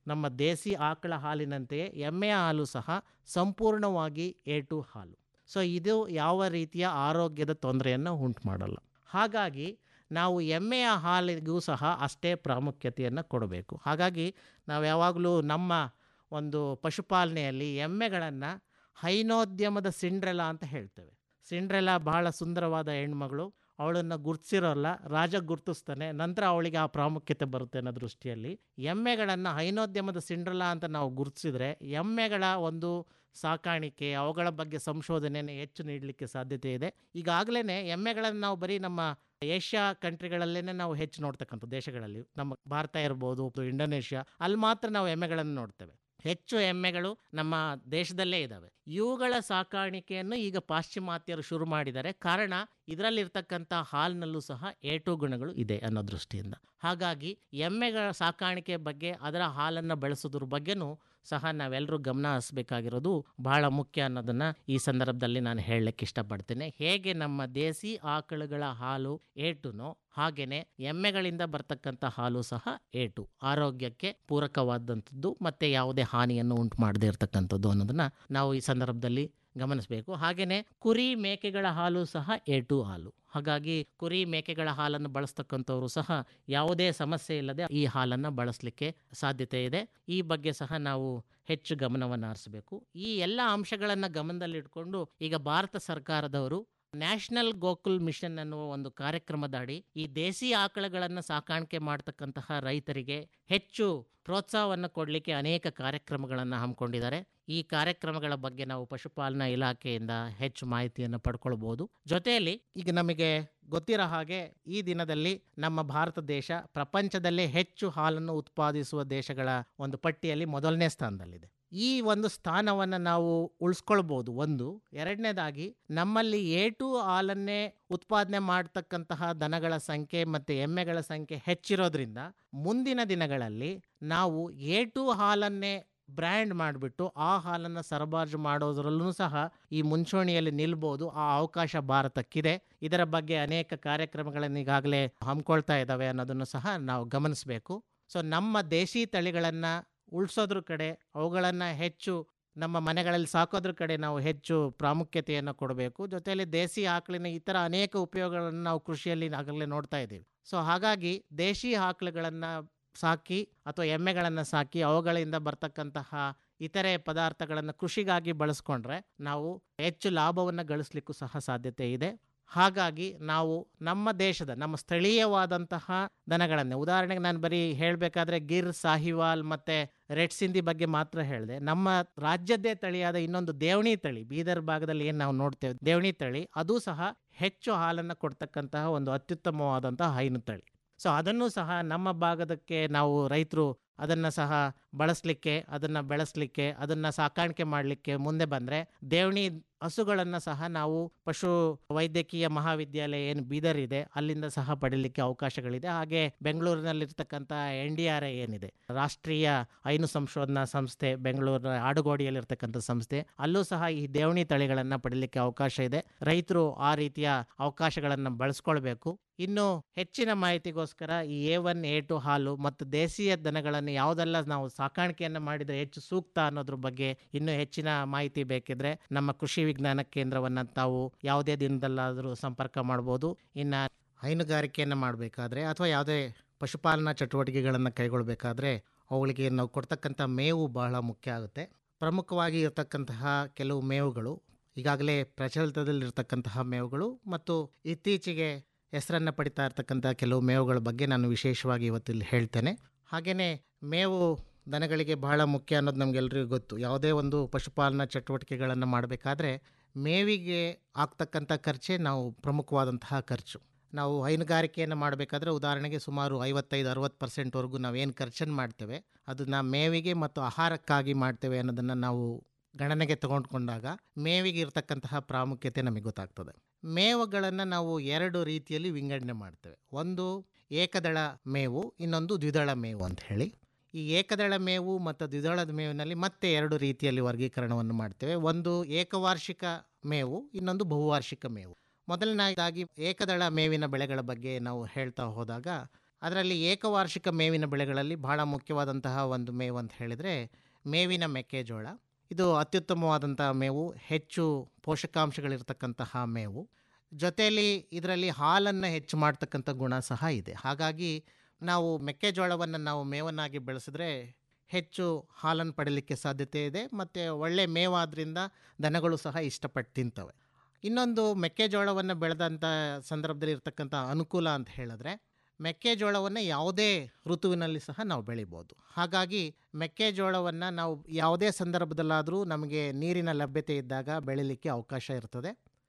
ನಮ್ಮ ದೇಸಿ ಆಕಳ ಹಾಲಿನಂತೆಯೇ ಎಮ್ಮೆಯ ಹಾಲು ಸಹ ಸಂಪೂರ್ಣವಾಗಿ ಎ ಟು ಹಾಲು ಸೊ ಇದು ಯಾವ ರೀತಿಯ ಆರೋಗ್ಯದ ತೊಂದರೆಯನ್ನು ಉಂಟು ಮಾಡಲ್ಲ ಹಾಗಾಗಿ ನಾವು ಎಮ್ಮೆಯ ಹಾಲಿಗೂ ಸಹ ಅಷ್ಟೇ ಪ್ರಾಮುಖ್ಯತೆಯನ್ನು ಕೊಡಬೇಕು ಹಾಗಾಗಿ ನಾವು ಯಾವಾಗಲೂ ನಮ್ಮ ಒಂದು ಪಶುಪಾಲನೆಯಲ್ಲಿ ಎಮ್ಮೆಗಳನ್ನು ಹೈನೋದ್ಯಮದ ಸಿಂಡ್ರೆಲ ಅಂತ ಹೇಳ್ತೇವೆ ಸಿಂಡ್ರೆಲ ಬಹಳ ಸುಂದರವಾದ ಹೆಣ್ಮಗಳು ಅವಳನ್ನು ಗುರ್ತಿಸಿರೋಲ್ಲ ರಾಜ ಗುರ್ತಿಸ್ತಾನೆ ನಂತರ ಅವಳಿಗೆ ಆ ಪ್ರಾಮುಖ್ಯತೆ ಬರುತ್ತೆ ಅನ್ನೋ ದೃಷ್ಟಿಯಲ್ಲಿ ಎಮ್ಮೆಗಳನ್ನು ಹೈನೋದ್ಯಮದ ಸಿಂಡ್ರಲ ಅಂತ ನಾವು ಗುರುತಿಸಿದ್ರೆ ಎಮ್ಮೆಗಳ ಒಂದು ಸಾಕಾಣಿಕೆ ಅವುಗಳ ಬಗ್ಗೆ ಸಂಶೋಧನೆಯನ್ನು ಹೆಚ್ಚು ನೀಡಲಿಕ್ಕೆ ಸಾಧ್ಯತೆ ಇದೆ ಈಗಾಗಲೇ ಎಮ್ಮೆಗಳನ್ನು ನಾವು ಬರೀ ನಮ್ಮ ಏಷ್ಯಾ ಕಂಟ್ರಿಗಳಲ್ಲೇ ನಾವು ಹೆಚ್ಚು ನೋಡ್ತಕ್ಕಂಥ ದೇಶಗಳಲ್ಲಿ ನಮ್ಮ ಭಾರತ ಇರ್ಬೋದು ಇಂಡೋನೇಷ್ಯಾ ಅಲ್ಲಿ ಮಾತ್ರ ನಾವು ಎಮ್ಮೆಗಳನ್ನು ನೋಡ್ತೇವೆ ಹೆಚ್ಚು ಎಮ್ಮೆಗಳು ನಮ್ಮ ದೇಶದಲ್ಲೇ ಇದ್ದಾವೆ ಇವುಗಳ ಸಾಕಾಣಿಕೆಯನ್ನು ಈಗ ಪಾಶ್ಚಿಮಾತ್ಯರು ಶುರು ಮಾಡಿದ್ದಾರೆ ಕಾರಣ ಇದರಲ್ಲಿರ್ತಕ್ಕಂಥ ಹಾಲಿನಲ್ಲೂ ಸಹ ಏಟು ಗುಣಗಳು ಇದೆ ಅನ್ನೋ ದೃಷ್ಟಿಯಿಂದ ಹಾಗಾಗಿ ಎಮ್ಮೆಗಳ ಸಾಕಾಣಿಕೆ ಬಗ್ಗೆ ಅದರ ಹಾಲನ್ನು ಬೆಳೆಸೋದ್ರ ಬಗ್ಗೆನೂ ಸಹ ನಾವೆಲ್ಲರೂ ಗಮನ ಹರಿಸ್ಬೇಕಾಗಿರೋದು ಬಹಳ ಮುಖ್ಯ ಅನ್ನೋದನ್ನು ಈ ಸಂದರ್ಭದಲ್ಲಿ ನಾನು ಹೇಳಲಿಕ್ಕೆ ಇಷ್ಟಪಡ್ತೇನೆ ಹೇಗೆ ನಮ್ಮ ದೇಸಿ ಆಕಳುಗಳ ಹಾಲು ಏಟುನೋ ಹಾಗೆಯೇ ಎಮ್ಮೆಗಳಿಂದ ಬರ್ತಕ್ಕಂಥ ಹಾಲು ಸಹ ಏಟು ಆರೋಗ್ಯಕ್ಕೆ ಪೂರಕವಾದಂಥದ್ದು ಮತ್ತು ಯಾವುದೇ ಹಾನಿಯನ್ನು ಉಂಟು ಮಾಡದೇ ಇರತಕ್ಕಂಥದ್ದು ಅನ್ನೋದನ್ನು ನಾವು ಈ ಸಂದರ್ಭದಲ್ಲಿ ಗಮನಿಸಬೇಕು ಹಾಗೆಯೇ ಕುರಿ ಮೇಕೆಗಳ ಹಾಲು ಸಹ ಏಟು ಹಾಲು ಹಾಗಾಗಿ ಕುರಿ ಮೇಕೆಗಳ ಹಾಲನ್ನು ಬಳಸ್ತಕ್ಕಂಥವರು ಸಹ ಯಾವುದೇ ಸಮಸ್ಯೆ ಇಲ್ಲದೆ ಈ ಹಾಲನ್ನು ಬಳಸಲಿಕ್ಕೆ ಸಾಧ್ಯತೆ ಇದೆ ಈ ಬಗ್ಗೆ ಸಹ ನಾವು ಹೆಚ್ಚು ಗಮನವನ್ನು ಹರಿಸಬೇಕು ಈ ಎಲ್ಲ ಅಂಶಗಳನ್ನು ಗಮನದಲ್ಲಿಟ್ಕೊಂಡು ಈಗ ಭಾರತ ಸರ್ಕಾರದವರು ನ್ಯಾಷನಲ್ ಗೋಕುಲ್ ಮಿಷನ್ ಅನ್ನುವ ಒಂದು ಕಾರ್ಯಕ್ರಮದ ಅಡಿ ಈ ದೇಸಿ ಆಕಳುಗಳನ್ನು ಸಾಕಾಣಿಕೆ ಮಾಡ್ತಕ್ಕಂತಹ ರೈತರಿಗೆ ಹೆಚ್ಚು ಪ್ರೋತ್ಸಾಹವನ್ನು ಕೊಡಲಿಕ್ಕೆ ಅನೇಕ ಕಾರ್ಯಕ್ರಮಗಳನ್ನು ಹಮ್ಮಿಕೊಂಡಿದ್ದಾರೆ ಈ ಕಾರ್ಯಕ್ರಮಗಳ ಬಗ್ಗೆ ನಾವು ಪಶುಪಾಲನಾ ಇಲಾಖೆಯಿಂದ ಹೆಚ್ಚು ಮಾಹಿತಿಯನ್ನು ಪಡ್ಕೊಳ್ಬೋದು ಜೊತೆಯಲ್ಲಿ ಈಗ ನಮಗೆ ಗೊತ್ತಿರೋ ಹಾಗೆ ಈ ದಿನದಲ್ಲಿ ನಮ್ಮ ಭಾರತ ದೇಶ ಪ್ರಪಂಚದಲ್ಲೇ ಹೆಚ್ಚು ಹಾಲನ್ನು ಉತ್ಪಾದಿಸುವ ದೇಶಗಳ ಒಂದು ಪಟ್ಟಿಯಲ್ಲಿ ಮೊದಲನೇ ಸ್ಥಾನದಲ್ಲಿದೆ ಈ ಒಂದು ಸ್ಥಾನವನ್ನು ನಾವು ಉಳಿಸ್ಕೊಳ್ಬೋದು ಒಂದು ಎರಡನೇದಾಗಿ ನಮ್ಮಲ್ಲಿ ಏಟು ಹಾಲನ್ನೇ ಉತ್ಪಾದನೆ ಮಾಡ್ತಕ್ಕಂತಹ ದನಗಳ ಸಂಖ್ಯೆ ಮತ್ತು ಎಮ್ಮೆಗಳ ಸಂಖ್ಯೆ ಹೆಚ್ಚಿರೋದ್ರಿಂದ ಮುಂದಿನ ದಿನಗಳಲ್ಲಿ ನಾವು ಏಟು ಹಾಲನ್ನೇ ಬ್ರ್ಯಾಂಡ್ ಮಾಡಿಬಿಟ್ಟು ಆ ಹಾಲನ್ನು ಸರಬರಾಜು ಮಾಡೋದ್ರಲ್ಲೂ ಸಹ ಈ ಮುಂಚೂಣಿಯಲ್ಲಿ ನಿಲ್ಬೋದು ಆ ಅವಕಾಶ ಭಾರತಕ್ಕಿದೆ ಇದರ ಬಗ್ಗೆ ಅನೇಕ ಕಾರ್ಯಕ್ರಮಗಳನ್ನು ಈಗಾಗಲೇ ಹಮ್ಮಿಕೊಳ್ತಾ ಇದ್ದಾವೆ ಅನ್ನೋದನ್ನು ಸಹ ನಾವು ಗಮನಿಸಬೇಕು ಸೊ ನಮ್ಮ ದೇಶಿ ತಳಿಗಳನ್ನು ಉಳಿಸೋದ್ರ ಕಡೆ ಅವುಗಳನ್ನು ಹೆಚ್ಚು ನಮ್ಮ ಮನೆಗಳಲ್ಲಿ ಸಾಕೋದ್ರ ಕಡೆ ನಾವು ಹೆಚ್ಚು ಪ್ರಾಮುಖ್ಯತೆಯನ್ನು ಕೊಡಬೇಕು ಜೊತೆಯಲ್ಲಿ ದೇಸಿ ಆಕಳಿನ ಇತರ ಅನೇಕ ಉಪಯೋಗಗಳನ್ನು ನಾವು ಕೃಷಿಯಲ್ಲಿ ಆಗಲೇ ನೋಡ್ತಾ ಇದ್ದೀವಿ ಸೊ ಹಾಗಾಗಿ ದೇಶಿ ಆಕಳುಗಳನ್ನು ಸಾಕಿ ಅಥವಾ ಎಮ್ಮೆಗಳನ್ನು ಸಾಕಿ ಅವುಗಳಿಂದ ಬರ್ತಕ್ಕಂತಹ ಇತರೆ ಪದಾರ್ಥಗಳನ್ನು ಕೃಷಿಗಾಗಿ ಬಳಸ್ಕೊಂಡ್ರೆ ನಾವು ಹೆಚ್ಚು ಲಾಭವನ್ನು ಗಳಿಸ್ಲಿಕ್ಕೂ ಸಹ ಸಾಧ್ಯತೆ ಇದೆ ಹಾಗಾಗಿ ನಾವು ನಮ್ಮ ದೇಶದ ನಮ್ಮ ಸ್ಥಳೀಯವಾದಂತಹ ದನಗಳನ್ನೇ ಉದಾಹರಣೆಗೆ ನಾನು ಬರೀ ಹೇಳಬೇಕಾದ್ರೆ ಗಿರ್ ಸಾಹಿವಾಲ್ ಮತ್ತು ರೆಡ್ ಸಿಂಧಿ ಬಗ್ಗೆ ಮಾತ್ರ ಹೇಳಿದೆ ನಮ್ಮ ರಾಜ್ಯದ್ದೇ ತಳಿಯಾದ ಇನ್ನೊಂದು ದೇವಣಿ ತಳಿ ಬೀದರ್ ಭಾಗದಲ್ಲಿ ಏನು ನಾವು ನೋಡ್ತೇವೆ ದೇವಣಿ ತಳಿ ಅದು ಸಹ ಹೆಚ್ಚು ಹಾಲನ್ನು ಕೊಡ್ತಕ್ಕಂತಹ ಒಂದು ಅತ್ಯುತ್ತಮವಾದಂತಹ ಹೈನು ತಳಿ ಸೊ ಅದನ್ನು ಸಹ ನಮ್ಮ ಭಾಗದಕ್ಕೆ ನಾವು ರೈತರು ಅದನ್ನು ಸಹ ಬಳಸಲಿಕ್ಕೆ ಅದನ್ನು ಬೆಳೆಸಲಿಕ್ಕೆ ಅದನ್ನು ಸಾಕಾಣಿಕೆ ಮಾಡಲಿಕ್ಕೆ ಮುಂದೆ ಬಂದರೆ ದೇವಣಿ ಹಸುಗಳನ್ನು ಸಹ ನಾವು ಪಶು ವೈದ್ಯಕೀಯ ಮಹಾವಿದ್ಯಾಲಯ ಏನು ಬೀದರ್ ಇದೆ ಅಲ್ಲಿಂದ ಸಹ ಪಡೀಲಿಕ್ಕೆ ಅವಕಾಶಗಳಿದೆ ಹಾಗೆ ಬೆಂಗಳೂರಿನಲ್ಲಿರ್ತಕ್ಕಂಥ ಎನ್ ಡಿ ಆರ್ ಐ ಏನಿದೆ ರಾಷ್ಟ್ರೀಯ ಹೈನು ಸಂಶೋಧನಾ ಸಂಸ್ಥೆ ಬೆಂಗಳೂರಿನ ಆಡುಗೋಡಿಯಲ್ಲಿರ್ತಕ್ಕಂಥ ಸಂಸ್ಥೆ ಅಲ್ಲೂ ಸಹ ಈ ದೇವಣಿ ತಳಿಗಳನ್ನು ಪಡೀಲಿಕ್ಕೆ ಅವಕಾಶ ಇದೆ ರೈತರು ಆ ರೀತಿಯ ಅವಕಾಶಗಳನ್ನು ಬಳಸ್ಕೊಳ್ಬೇಕು ಇನ್ನು ಹೆಚ್ಚಿನ ಮಾಹಿತಿಗೋಸ್ಕರ ಈ ಎ ಒನ್ ಎ ಟು ಹಾಲು ಮತ್ತು ದೇಶೀಯ ದನಗಳನ್ನು ಯಾವುದೆಲ್ಲ ನಾವು ಸಾಕಾಣಿಕೆಯನ್ನು ಮಾಡಿದರೆ ಹೆಚ್ಚು ಸೂಕ್ತ ಅನ್ನೋದ್ರ ಬಗ್ಗೆ ಇನ್ನೂ ಹೆಚ್ಚಿನ ಮಾಹಿತಿ ಬೇಕಿದ್ರೆ ನಮ್ಮ ಕೃಷಿ ವಿಜ್ಞಾನ ಕೇಂದ್ರವನ್ನು ತಾವು ಯಾವುದೇ ದಿನದಲ್ಲಾದರೂ ಸಂಪರ್ಕ ಮಾಡ್ಬೋದು ಇನ್ನು ಹೈನುಗಾರಿಕೆಯನ್ನು ಮಾಡಬೇಕಾದ್ರೆ ಅಥವಾ ಯಾವುದೇ ಪಶುಪಾಲನಾ ಚಟುವಟಿಕೆಗಳನ್ನು ಕೈಗೊಳ್ಳಬೇಕಾದ್ರೆ ಅವುಗಳಿಗೆ ನಾವು ಕೊಡ್ತಕ್ಕಂಥ ಮೇವು ಬಹಳ ಮುಖ್ಯ ಆಗುತ್ತೆ ಪ್ರಮುಖವಾಗಿ ಇರತಕ್ಕಂತಹ ಕೆಲವು ಮೇವುಗಳು ಈಗಾಗಲೇ ಪ್ರಚಲಿತದಲ್ಲಿರ್ತಕ್ಕಂತಹ ಮೇವುಗಳು ಮತ್ತು ಇತ್ತೀಚೆಗೆ ಹೆಸರನ್ನು ಪಡಿತಾ ಇರ್ತಕ್ಕಂಥ ಕೆಲವು ಮೇವುಗಳ ಬಗ್ಗೆ ನಾನು ವಿಶೇಷವಾಗಿ ಇವತ್ತಿಲ್ಲಿ ಹೇಳ್ತೇನೆ ಹಾಗೆಯೇ ಮೇವು ದನಗಳಿಗೆ ಬಹಳ ಮುಖ್ಯ ಅನ್ನೋದು ನಮಗೆಲ್ಲರಿಗೂ ಗೊತ್ತು ಯಾವುದೇ ಒಂದು ಪಶುಪಾಲನಾ ಚಟುವಟಿಕೆಗಳನ್ನು ಮಾಡಬೇಕಾದ್ರೆ ಮೇವಿಗೆ ಆಗ್ತಕ್ಕಂಥ ಖರ್ಚೇ ನಾವು ಪ್ರಮುಖವಾದಂತಹ ಖರ್ಚು ನಾವು ಹೈನುಗಾರಿಕೆಯನ್ನು ಮಾಡಬೇಕಾದ್ರೆ ಉದಾಹರಣೆಗೆ ಸುಮಾರು ಐವತ್ತೈದು ಅರವತ್ತು ಪರ್ಸೆಂಟ್ವರೆಗೂ ನಾವೇನು ಖರ್ಚನ್ನು ಮಾಡ್ತೇವೆ ಅದನ್ನು ಮೇವಿಗೆ ಮತ್ತು ಆಹಾರಕ್ಕಾಗಿ ಮಾಡ್ತೇವೆ ಅನ್ನೋದನ್ನು ನಾವು ಗಣನೆಗೆ ತಗೊಂಡ್ಕೊಂಡಾಗ ಮೇವಿಗೆ ಇರತಕ್ಕಂತಹ ಪ್ರಾಮುಖ್ಯತೆ ನಮಗೆ ಗೊತ್ತಾಗ್ತದೆ ಮೇವುಗಳನ್ನು ನಾವು ಎರಡು ರೀತಿಯಲ್ಲಿ ವಿಂಗಡಣೆ ಮಾಡ್ತೇವೆ ಒಂದು ಏಕದಳ ಮೇವು ಇನ್ನೊಂದು ದ್ವಿದಳ ಮೇವು ಅಂತ ಹೇಳಿ ಈ ಏಕದಳ ಮೇವು ಮತ್ತು ದ್ವಿದಳದ ಮೇವಿನಲ್ಲಿ ಮತ್ತೆ ಎರಡು ರೀತಿಯಲ್ಲಿ ವರ್ಗೀಕರಣವನ್ನು ಮಾಡ್ತೇವೆ ಒಂದು ಏಕವಾರ್ಷಿಕ ಮೇವು ಇನ್ನೊಂದು ಬಹುವಾರ್ಷಿಕ ಮೇವು ಮೊದಲನೇದಾಗಿ ಏಕದಳ ಮೇವಿನ ಬೆಳೆಗಳ ಬಗ್ಗೆ ನಾವು ಹೇಳ್ತಾ ಹೋದಾಗ ಅದರಲ್ಲಿ ಏಕವಾರ್ಷಿಕ ಮೇವಿನ ಬೆಳೆಗಳಲ್ಲಿ ಬಹಳ ಮುಖ್ಯವಾದಂತಹ ಒಂದು ಮೇವು ಅಂತ ಹೇಳಿದರೆ ಮೇವಿನ ಮೆಕ್ಕೆಜೋಳ ಇದು ಅತ್ಯುತ್ತಮವಾದಂಥ ಮೇವು ಹೆಚ್ಚು ಪೋಷಕಾಂಶಗಳಿರ್ತಕ್ಕಂತಹ ಮೇವು ಜೊತೆಯಲ್ಲಿ ಇದರಲ್ಲಿ ಹಾಲನ್ನು ಹೆಚ್ಚು ಮಾಡ್ತಕ್ಕಂಥ ಗುಣ ಸಹ ಇದೆ ಹಾಗಾಗಿ ನಾವು ಮೆಕ್ಕೆಜೋಳವನ್ನು ನಾವು ಮೇವನ್ನಾಗಿ ಬೆಳೆಸಿದ್ರೆ ಹೆಚ್ಚು ಹಾಲನ್ನು ಪಡೀಲಿಕ್ಕೆ ಸಾಧ್ಯತೆ ಇದೆ ಮತ್ತು ಒಳ್ಳೆ ಮೇವಾದ್ರಿಂದ ದನಗಳು ಸಹ ಇಷ್ಟಪಟ್ಟು ತಿಂತವೆ ಇನ್ನೊಂದು ಮೆಕ್ಕೆಜೋಳವನ್ನು ಬೆಳೆದಂಥ ಸಂದರ್ಭದಲ್ಲಿ ಇರ್ತಕ್ಕಂಥ ಅನುಕೂಲ ಅಂತ ಹೇಳಿದ್ರೆ ಮೆಕ್ಕೆಜೋಳವನ್ನು ಯಾವುದೇ ಋತುವಿನಲ್ಲಿ ಸಹ ನಾವು ಬೆಳಿಬೋದು ಹಾಗಾಗಿ ಮೆಕ್ಕೆಜೋಳವನ್ನು ನಾವು ಯಾವುದೇ ಸಂದರ್ಭದಲ್ಲಾದರೂ ನಮಗೆ ನೀರಿನ ಲಭ್ಯತೆ ಇದ್ದಾಗ ಬೆಳಿಲಿಕ್ಕೆ ಅವಕಾಶ ಇರ್ತದೆ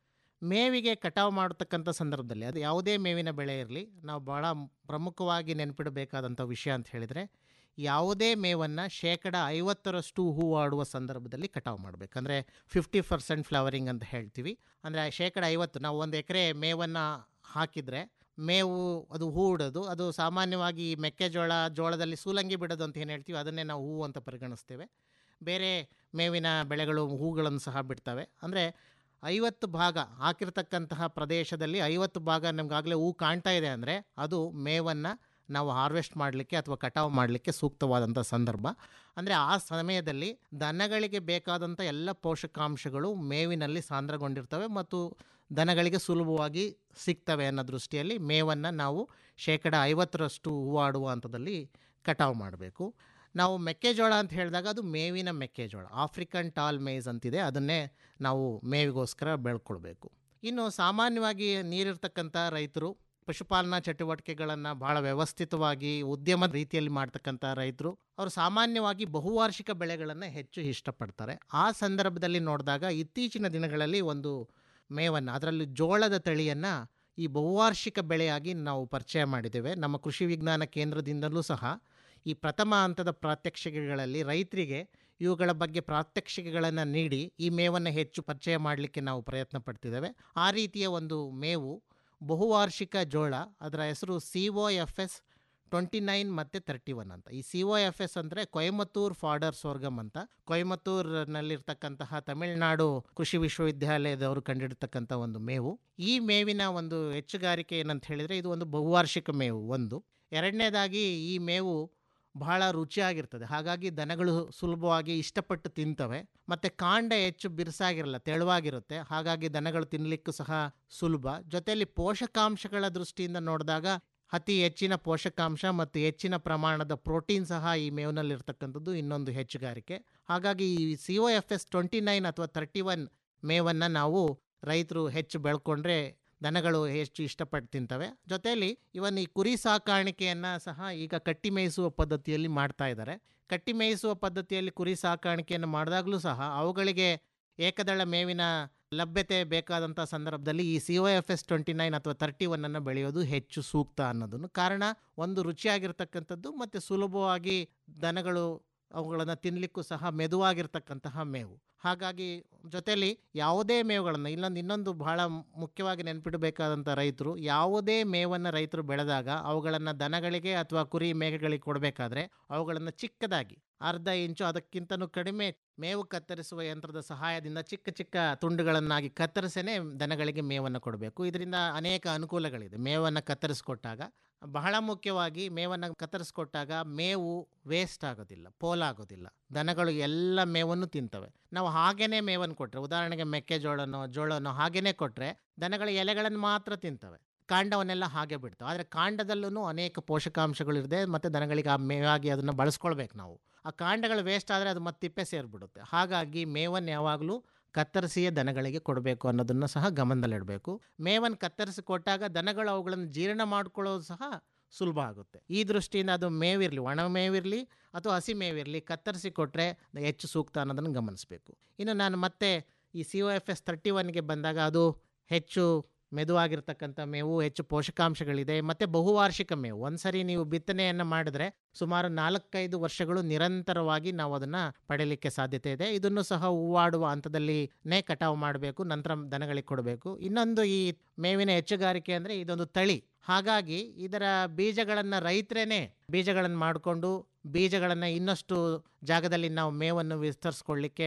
ಮೇವಿಗೆ ಕಟಾವು ಮಾಡತಕ್ಕಂಥ ಸಂದರ್ಭದಲ್ಲಿ ಅದು ಯಾವುದೇ ಮೇವಿನ ಬೆಳೆ ಇರಲಿ ನಾವು ಭಾಳ ಪ್ರಮುಖವಾಗಿ ನೆನಪಿಡಬೇಕಾದಂಥ ವಿಷಯ ಅಂತ ಹೇಳಿದರೆ ಯಾವುದೇ ಮೇವನ್ನು ಶೇಕಡ ಐವತ್ತರಷ್ಟು ಹೂವಾಡುವ ಸಂದರ್ಭದಲ್ಲಿ ಕಟಾವು ಮಾಡಬೇಕು ಅಂದರೆ ಫಿಫ್ಟಿ ಪರ್ಸೆಂಟ್ ಫ್ಲವರಿಂಗ್ ಅಂತ ಹೇಳ್ತೀವಿ ಅಂದರೆ ಶೇಕಡ ಐವತ್ತು ನಾವು ಒಂದು ಎಕರೆ ಮೇವನ್ನು ಹಾಕಿದರೆ ಮೇವು ಅದು ಹೂ ಇಡೋದು ಅದು ಸಾಮಾನ್ಯವಾಗಿ ಈ ಮೆಕ್ಕೆಜೋಳ ಜೋಳದಲ್ಲಿ ಸೂಲಂಗಿ ಬಿಡೋದು ಅಂತ ಏನು ಹೇಳ್ತೀವಿ ಅದನ್ನೇ ನಾವು ಹೂವು ಅಂತ ಪರಿಗಣಿಸ್ತೇವೆ ಬೇರೆ ಮೇವಿನ ಬೆಳೆಗಳು ಹೂಗಳನ್ನು ಸಹ ಬಿಡ್ತವೆ ಅಂದರೆ ಐವತ್ತು ಭಾಗ ಹಾಕಿರ್ತಕ್ಕಂತಹ ಪ್ರದೇಶದಲ್ಲಿ ಐವತ್ತು ಭಾಗ ನಮಗಾಗಲೇ ಹೂ ಕಾಣ್ತಾ ಇದೆ ಅಂದರೆ ಅದು ಮೇವನ್ನು ನಾವು ಹಾರ್ವೆಸ್ಟ್ ಮಾಡಲಿಕ್ಕೆ ಅಥವಾ ಕಟಾವು ಮಾಡಲಿಕ್ಕೆ ಸೂಕ್ತವಾದಂಥ ಸಂದರ್ಭ ಅಂದರೆ ಆ ಸಮಯದಲ್ಲಿ ದನಗಳಿಗೆ ಬೇಕಾದಂಥ ಎಲ್ಲ ಪೋಷಕಾಂಶಗಳು ಮೇವಿನಲ್ಲಿ ಸಾಂದ್ರಗೊಂಡಿರ್ತವೆ ಮತ್ತು ದನಗಳಿಗೆ ಸುಲಭವಾಗಿ ಸಿಗ್ತವೆ ಅನ್ನೋ ದೃಷ್ಟಿಯಲ್ಲಿ ಮೇವನ್ನು ನಾವು ಶೇಕಡ ಐವತ್ತರಷ್ಟು ಹೂವಾಡುವ ಹಂತದಲ್ಲಿ ಕಟಾವು ಮಾಡಬೇಕು ನಾವು ಮೆಕ್ಕೆಜೋಳ ಅಂತ ಹೇಳಿದಾಗ ಅದು ಮೇವಿನ ಮೆಕ್ಕೆಜೋಳ ಆಫ್ರಿಕನ್ ಟಾಲ್ ಮೇಯ್ಸ್ ಅಂತಿದೆ ಅದನ್ನೇ ನಾವು ಮೇವಿಗೋಸ್ಕರ ಬೆಳ್ಕೊಳ್ಬೇಕು ಇನ್ನು ಸಾಮಾನ್ಯವಾಗಿ ನೀರಿರ್ತಕ್ಕಂಥ ರೈತರು ಪಶುಪಾಲನಾ ಚಟುವಟಿಕೆಗಳನ್ನು ಭಾಳ ವ್ಯವಸ್ಥಿತವಾಗಿ ಉದ್ಯಮ ರೀತಿಯಲ್ಲಿ ಮಾಡ್ತಕ್ಕಂಥ ರೈತರು ಅವರು ಸಾಮಾನ್ಯವಾಗಿ ಬಹುವಾರ್ಷಿಕ ಬೆಳೆಗಳನ್ನು ಹೆಚ್ಚು ಇಷ್ಟಪಡ್ತಾರೆ ಆ ಸಂದರ್ಭದಲ್ಲಿ ನೋಡಿದಾಗ ಇತ್ತೀಚಿನ ದಿನಗಳಲ್ಲಿ ಒಂದು ಮೇವನ್ನು ಅದರಲ್ಲಿ ಜೋಳದ ತಳಿಯನ್ನು ಈ ಬಹುವಾರ್ಷಿಕ ಬೆಳೆಯಾಗಿ ನಾವು ಪರಿಚಯ ಮಾಡಿದ್ದೇವೆ ನಮ್ಮ ಕೃಷಿ ವಿಜ್ಞಾನ ಕೇಂದ್ರದಿಂದಲೂ ಸಹ ಈ ಪ್ರಥಮ ಹಂತದ ಪ್ರಾತ್ಯಕ್ಷಿಕೆಗಳಲ್ಲಿ ರೈತರಿಗೆ ಇವುಗಳ ಬಗ್ಗೆ ಪ್ರಾತ್ಯಕ್ಷಿಕೆಗಳನ್ನು ನೀಡಿ ಈ ಮೇವನ್ನು ಹೆಚ್ಚು ಪರಿಚಯ ಮಾಡಲಿಕ್ಕೆ ನಾವು ಪ್ರಯತ್ನ ಪಡ್ತಿದ್ದೇವೆ ಆ ರೀತಿಯ ಒಂದು ಮೇವು ಬಹುವಾರ್ಷಿಕ ಜೋಳ ಅದರ ಹೆಸರು C O F S twenty nine ಮತ್ತು ತರ್ಟಿ ಒನ್ ಅಂತ ಈ ಸಿ ಒ ಎಫ್ ಎಸ್ ಅಂದರೆ ಕೊಯಮತ್ತೂರ್ ಫಾಡರ್ ಸೋರ್ಗಮ್ ಅಂತ ಕೊಯಮತ್ತೂರ್ನಲ್ಲಿರ್ತಕ್ಕಂತಹ ತಮಿಳುನಾಡು ಕೃಷಿ ವಿಶ್ವವಿದ್ಯಾಲಯದವರು ಕಂಡಿಡ್ತಕ್ಕಂಥ ಒಂದು ಮೇವು ಈ ಮೇವಿನ ಒಂದು ಹೆಚ್ಚುಗಾರಿಕೆ ಏನಂತ ಹೇಳಿದರೆ ಇದು ಒಂದು ಬಹುವಾರ್ಷಿಕ ಮೇವು ಒಂದು ಎರಡನೇದಾಗಿ ಈ ಮೇವು ಬಹಳ ರುಚಿಯಾಗಿರ್ತದೆ ಹಾಗಾಗಿ ದನಗಳು ಸುಲಭವಾಗಿ ಇಷ್ಟಪಟ್ಟು ತಿಂತವೆ ಮತ್ತು ಕಾಂಡ ಹೆಚ್ಚು ಬಿರುಸಾಗಿರಲ್ಲ ತೆಳುವಾಗಿರುತ್ತೆ ಹಾಗಾಗಿ ದನಗಳು ತಿನ್ನಲಿಕ್ಕೂ ಸಹ ಸುಲಭ ಜೊತೆಯಲ್ಲಿ ಪೋಷಕಾಂಶಗಳ ದೃಷ್ಟಿಯಿಂದ ನೋಡಿದಾಗ ಅತಿ ಹೆಚ್ಚಿನ ಪೋಷಕಾಂಶ ಮತ್ತು ಹೆಚ್ಚಿನ ಪ್ರಮಾಣದ ಪ್ರೋಟೀನ್ ಸಹ ಈ ಮೇವಿನಲ್ಲಿರ್ತಕ್ಕಂಥದ್ದು ಇನ್ನೊಂದು ಹೆಚ್ಚುಗಾರಿಕೆ ಹಾಗಾಗಿ ಈ C O F S twenty nine ಅಥವಾ ತರ್ಟಿ ಒನ್ ಮೇವನ್ನು ನಾವು ರೈತರು ಹೆಚ್ಚು ಬೆಳ್ಕೊಂಡ್ರೆ ದನಗಳು ಹೆಚ್ಚು ಇಷ್ಟಪಟ್ಟು ತಿಂತವೆ ಜೊತೆಯಲ್ಲಿ ಇವನ್ ಈ ಕುರಿ ಸಾಕಾಣಿಕೆಯನ್ನು ಸಹ ಈಗ ಕಟ್ಟಿ ಮೇಯಿಸುವ ಪದ್ಧತಿಯಲ್ಲಿ ಮಾಡ್ತಾ ಇದ್ದಾರೆ ಕಟ್ಟಿ ಮೇಯಿಸುವ ಪದ್ಧತಿಯಲ್ಲಿ ಕುರಿ ಸಾಕಾಣಿಕೆಯನ್ನು ಮಾಡಿದಾಗಲೂ ಸಹ ಅವುಗಳಿಗೆ ಏಕದಳ ಮೇವಿನ ಲಭ್ಯತೆ ಬೇಕಾದಂಥ ಸಂದರ್ಭದಲ್ಲಿ ಈ C O F S twenty nine ಅಥವಾ ತರ್ಟಿ ಒನ್ನನ್ನು ಬೆಳೆಯೋದು ಹೆಚ್ಚು ಸೂಕ್ತ ಅನ್ನೋದನ್ನು ಕಾರಣ ಒಂದು ರುಚಿಯಾಗಿರ್ತಕ್ಕಂಥದ್ದು ಮತ್ತು ಸುಲಭವಾಗಿ ದನಗಳು ಅವುಗಳನ್ನು ತಿನ್ನಲಿಕ್ಕೂ ಸಹ ಮೆದುವಾಗಿರ್ತಕ್ಕಂತಹ ಮೇವು ಹಾಗಾಗಿ ಜೊತೆಯಲ್ಲಿ ಯಾವುದೇ ಮೇವುಗಳನ್ನು ಇಲ್ಲೊಂದು ಇನ್ನೊಂದು ಬಹಳ ಮುಖ್ಯವಾಗಿ ನೆನಪಿಡಬೇಕಾದಂಥ ರೈತರು ಯಾವುದೇ ಮೇವನ್ನು ರೈತರು ಬೆಳೆದಾಗ ಅವುಗಳನ್ನು ದನಗಳಿಗೆ ಅಥವಾ ಕುರಿ ಮೇಕೆಗಳಿಗೆ ಕೊಡಬೇಕಾದ್ರೆ ಅವುಗಳನ್ನು ಚಿಕ್ಕದಾಗಿ ಅರ್ಧ ಇಂಚು ಅದಕ್ಕಿಂತನೂ ಕಡಿಮೆ ಮೇವು ಕತ್ತರಿಸುವ ಯಂತ್ರದ ಸಹಾಯದಿಂದ ಚಿಕ್ಕ ಚಿಕ್ಕ ತುಂಡುಗಳನ್ನಾಗಿ ಕತ್ತರಿಸೇನೆ ದನಗಳಿಗೆ ಮೇವನ್ನು ಕೊಡಬೇಕು ಇದರಿಂದ ಅನೇಕ ಅನುಕೂಲಗಳಿದೆ ಮೇವನ್ನು ಕತ್ತರಿಸ್ಕೊಟ್ಟಾಗ ಬಹಳ ಮುಖ್ಯವಾಗಿ ಮೇವನ್ನು ಕತ್ತರಿಸ್ಕೊಟ್ಟಾಗ ಮೇವು ವೇಸ್ಟ್ ಆಗೋದಿಲ್ಲ ಪೋಲಾಗೋದಿಲ್ಲ ದನಗಳು ಎಲ್ಲ ಮೇವನ್ನು ತಿಂತವೆ ನಾವು ಹಾಗೇನೆ ಮೇವನ್ನು ಕೊಟ್ಟರೆ ಉದಾಹರಣೆಗೆ ಮೆಕ್ಕೆಜೋಳನೋ ಜೋಳನೋ ಹಾಗೇನೆ ಕೊಟ್ಟರೆ ದನಗಳ ಎಲೆಗಳನ್ನು ಮಾತ್ರ ತಿಂತವೆ ಕಾಂಡವನ್ನೆಲ್ಲ ಹಾಗೆ ಬಿಡ್ತವೆ ಆದರೆ ಕಾಂಡದಲ್ಲೂ ಅನೇಕ ಪೋಷಕಾಂಶಗಳಿದೆ ಮತ್ತು ದನಗಳಿಗೆ ಆ ಮೇವಾಗಿ ಅದನ್ನು ಬಳಸ್ಕೊಳ್ಬೇಕು ನಾವು ಆ ಕಾಂಡಗಳು ವೇಸ್ಟ್ ಆದರೆ ಅದು ಮತ್ತೆ ತಿಪ್ಪೆ ಸೇರಿಬಿಡುತ್ತೆ ಹಾಗಾಗಿ ಮೇವನ್ನು ಯಾವಾಗಲೂ ಕತ್ತರಿಸಿಯೇ ದನಗಳಿಗೆ ಕೊಡಬೇಕು ಅನ್ನೋದನ್ನು ಸಹ ಗಮನದಲ್ಲಿಡಬೇಕು ಮೇವನ್ನು ಕತ್ತರಿಸಿ ಕೊಟ್ಟಾಗ ದನಗಳು ಅವುಗಳನ್ನು ಜೀರ್ಣ ಮಾಡ್ಕೊಳ್ಳೋದು ಸಹ ಸುಲಭ ಆಗುತ್ತೆ ಈ ದೃಷ್ಟಿಯಿಂದ ಅದು ಮೇವಿರಲಿ ಒಣ ಮೇವಿರಲಿ ಅಥವಾ ಹಸಿ ಮೇವಿರಲಿ ಕತ್ತರಿಸಿ ಕೊಟ್ಟರೆ ಹೆಚ್ಚು ಸೂಕ್ತ ಅನ್ನೋದನ್ನು ಗಮನಿಸಬೇಕು ಇನ್ನು ನಾನು ಮತ್ತೆ ಈ C O F S thirty ಒನ್ಗೆ ಬಂದಾಗ ಅದು ಹೆಚ್ಚು ಮೆದುವಾಗಿರ್ತಕ್ಕಂಥ ಮೇವು ಹೆಚ್ಚು ಪೋಷಕಾಂಶಗಳಿದೆ ಮತ್ತು ಬಹುವಾರ್ಷಿಕ ಮೇವು ಒಂದು ಸರಿ ನೀವು ಬಿತ್ತನೆಯನ್ನು ಮಾಡಿದ್ರೆ ಸುಮಾರು ನಾಲ್ಕೈದು ವರ್ಷಗಳು ನಿರಂತರವಾಗಿ ನಾವು ಅದನ್ನು ಪಡೆಯಲಿಕ್ಕೆ ಸಾಧ್ಯತೆ ಇದೆ ಇದನ್ನು ಸಹ ಹೂವಾಡುವ ಹಂತದಲ್ಲಿನೇ ಕಟಾವು ಮಾಡಬೇಕು ನಂತರ ದನಗಳಿಗೆ ಕೊಡಬೇಕು ಇನ್ನೊಂದು ಈ ಮೇವಿನ ಹೆಚ್ಚುಗಾರಿಕೆ ಅಂದರೆ ಇದೊಂದು ತಳಿ ಹಾಗಾಗಿ ಇದರ ಬೀಜಗಳನ್ನು ರೈತರೇನೆ ಬೀಜಗಳನ್ನು ಮಾಡಿಕೊಂಡು ಬೀಜಗಳನ್ನು ಇನ್ನಷ್ಟು ಜಾಗದಲ್ಲಿ ನಾವು ಮೇವನ್ನು ವಿಸ್ತರಿಸ್ಕೊಳ್ಳಿಕ್ಕೆ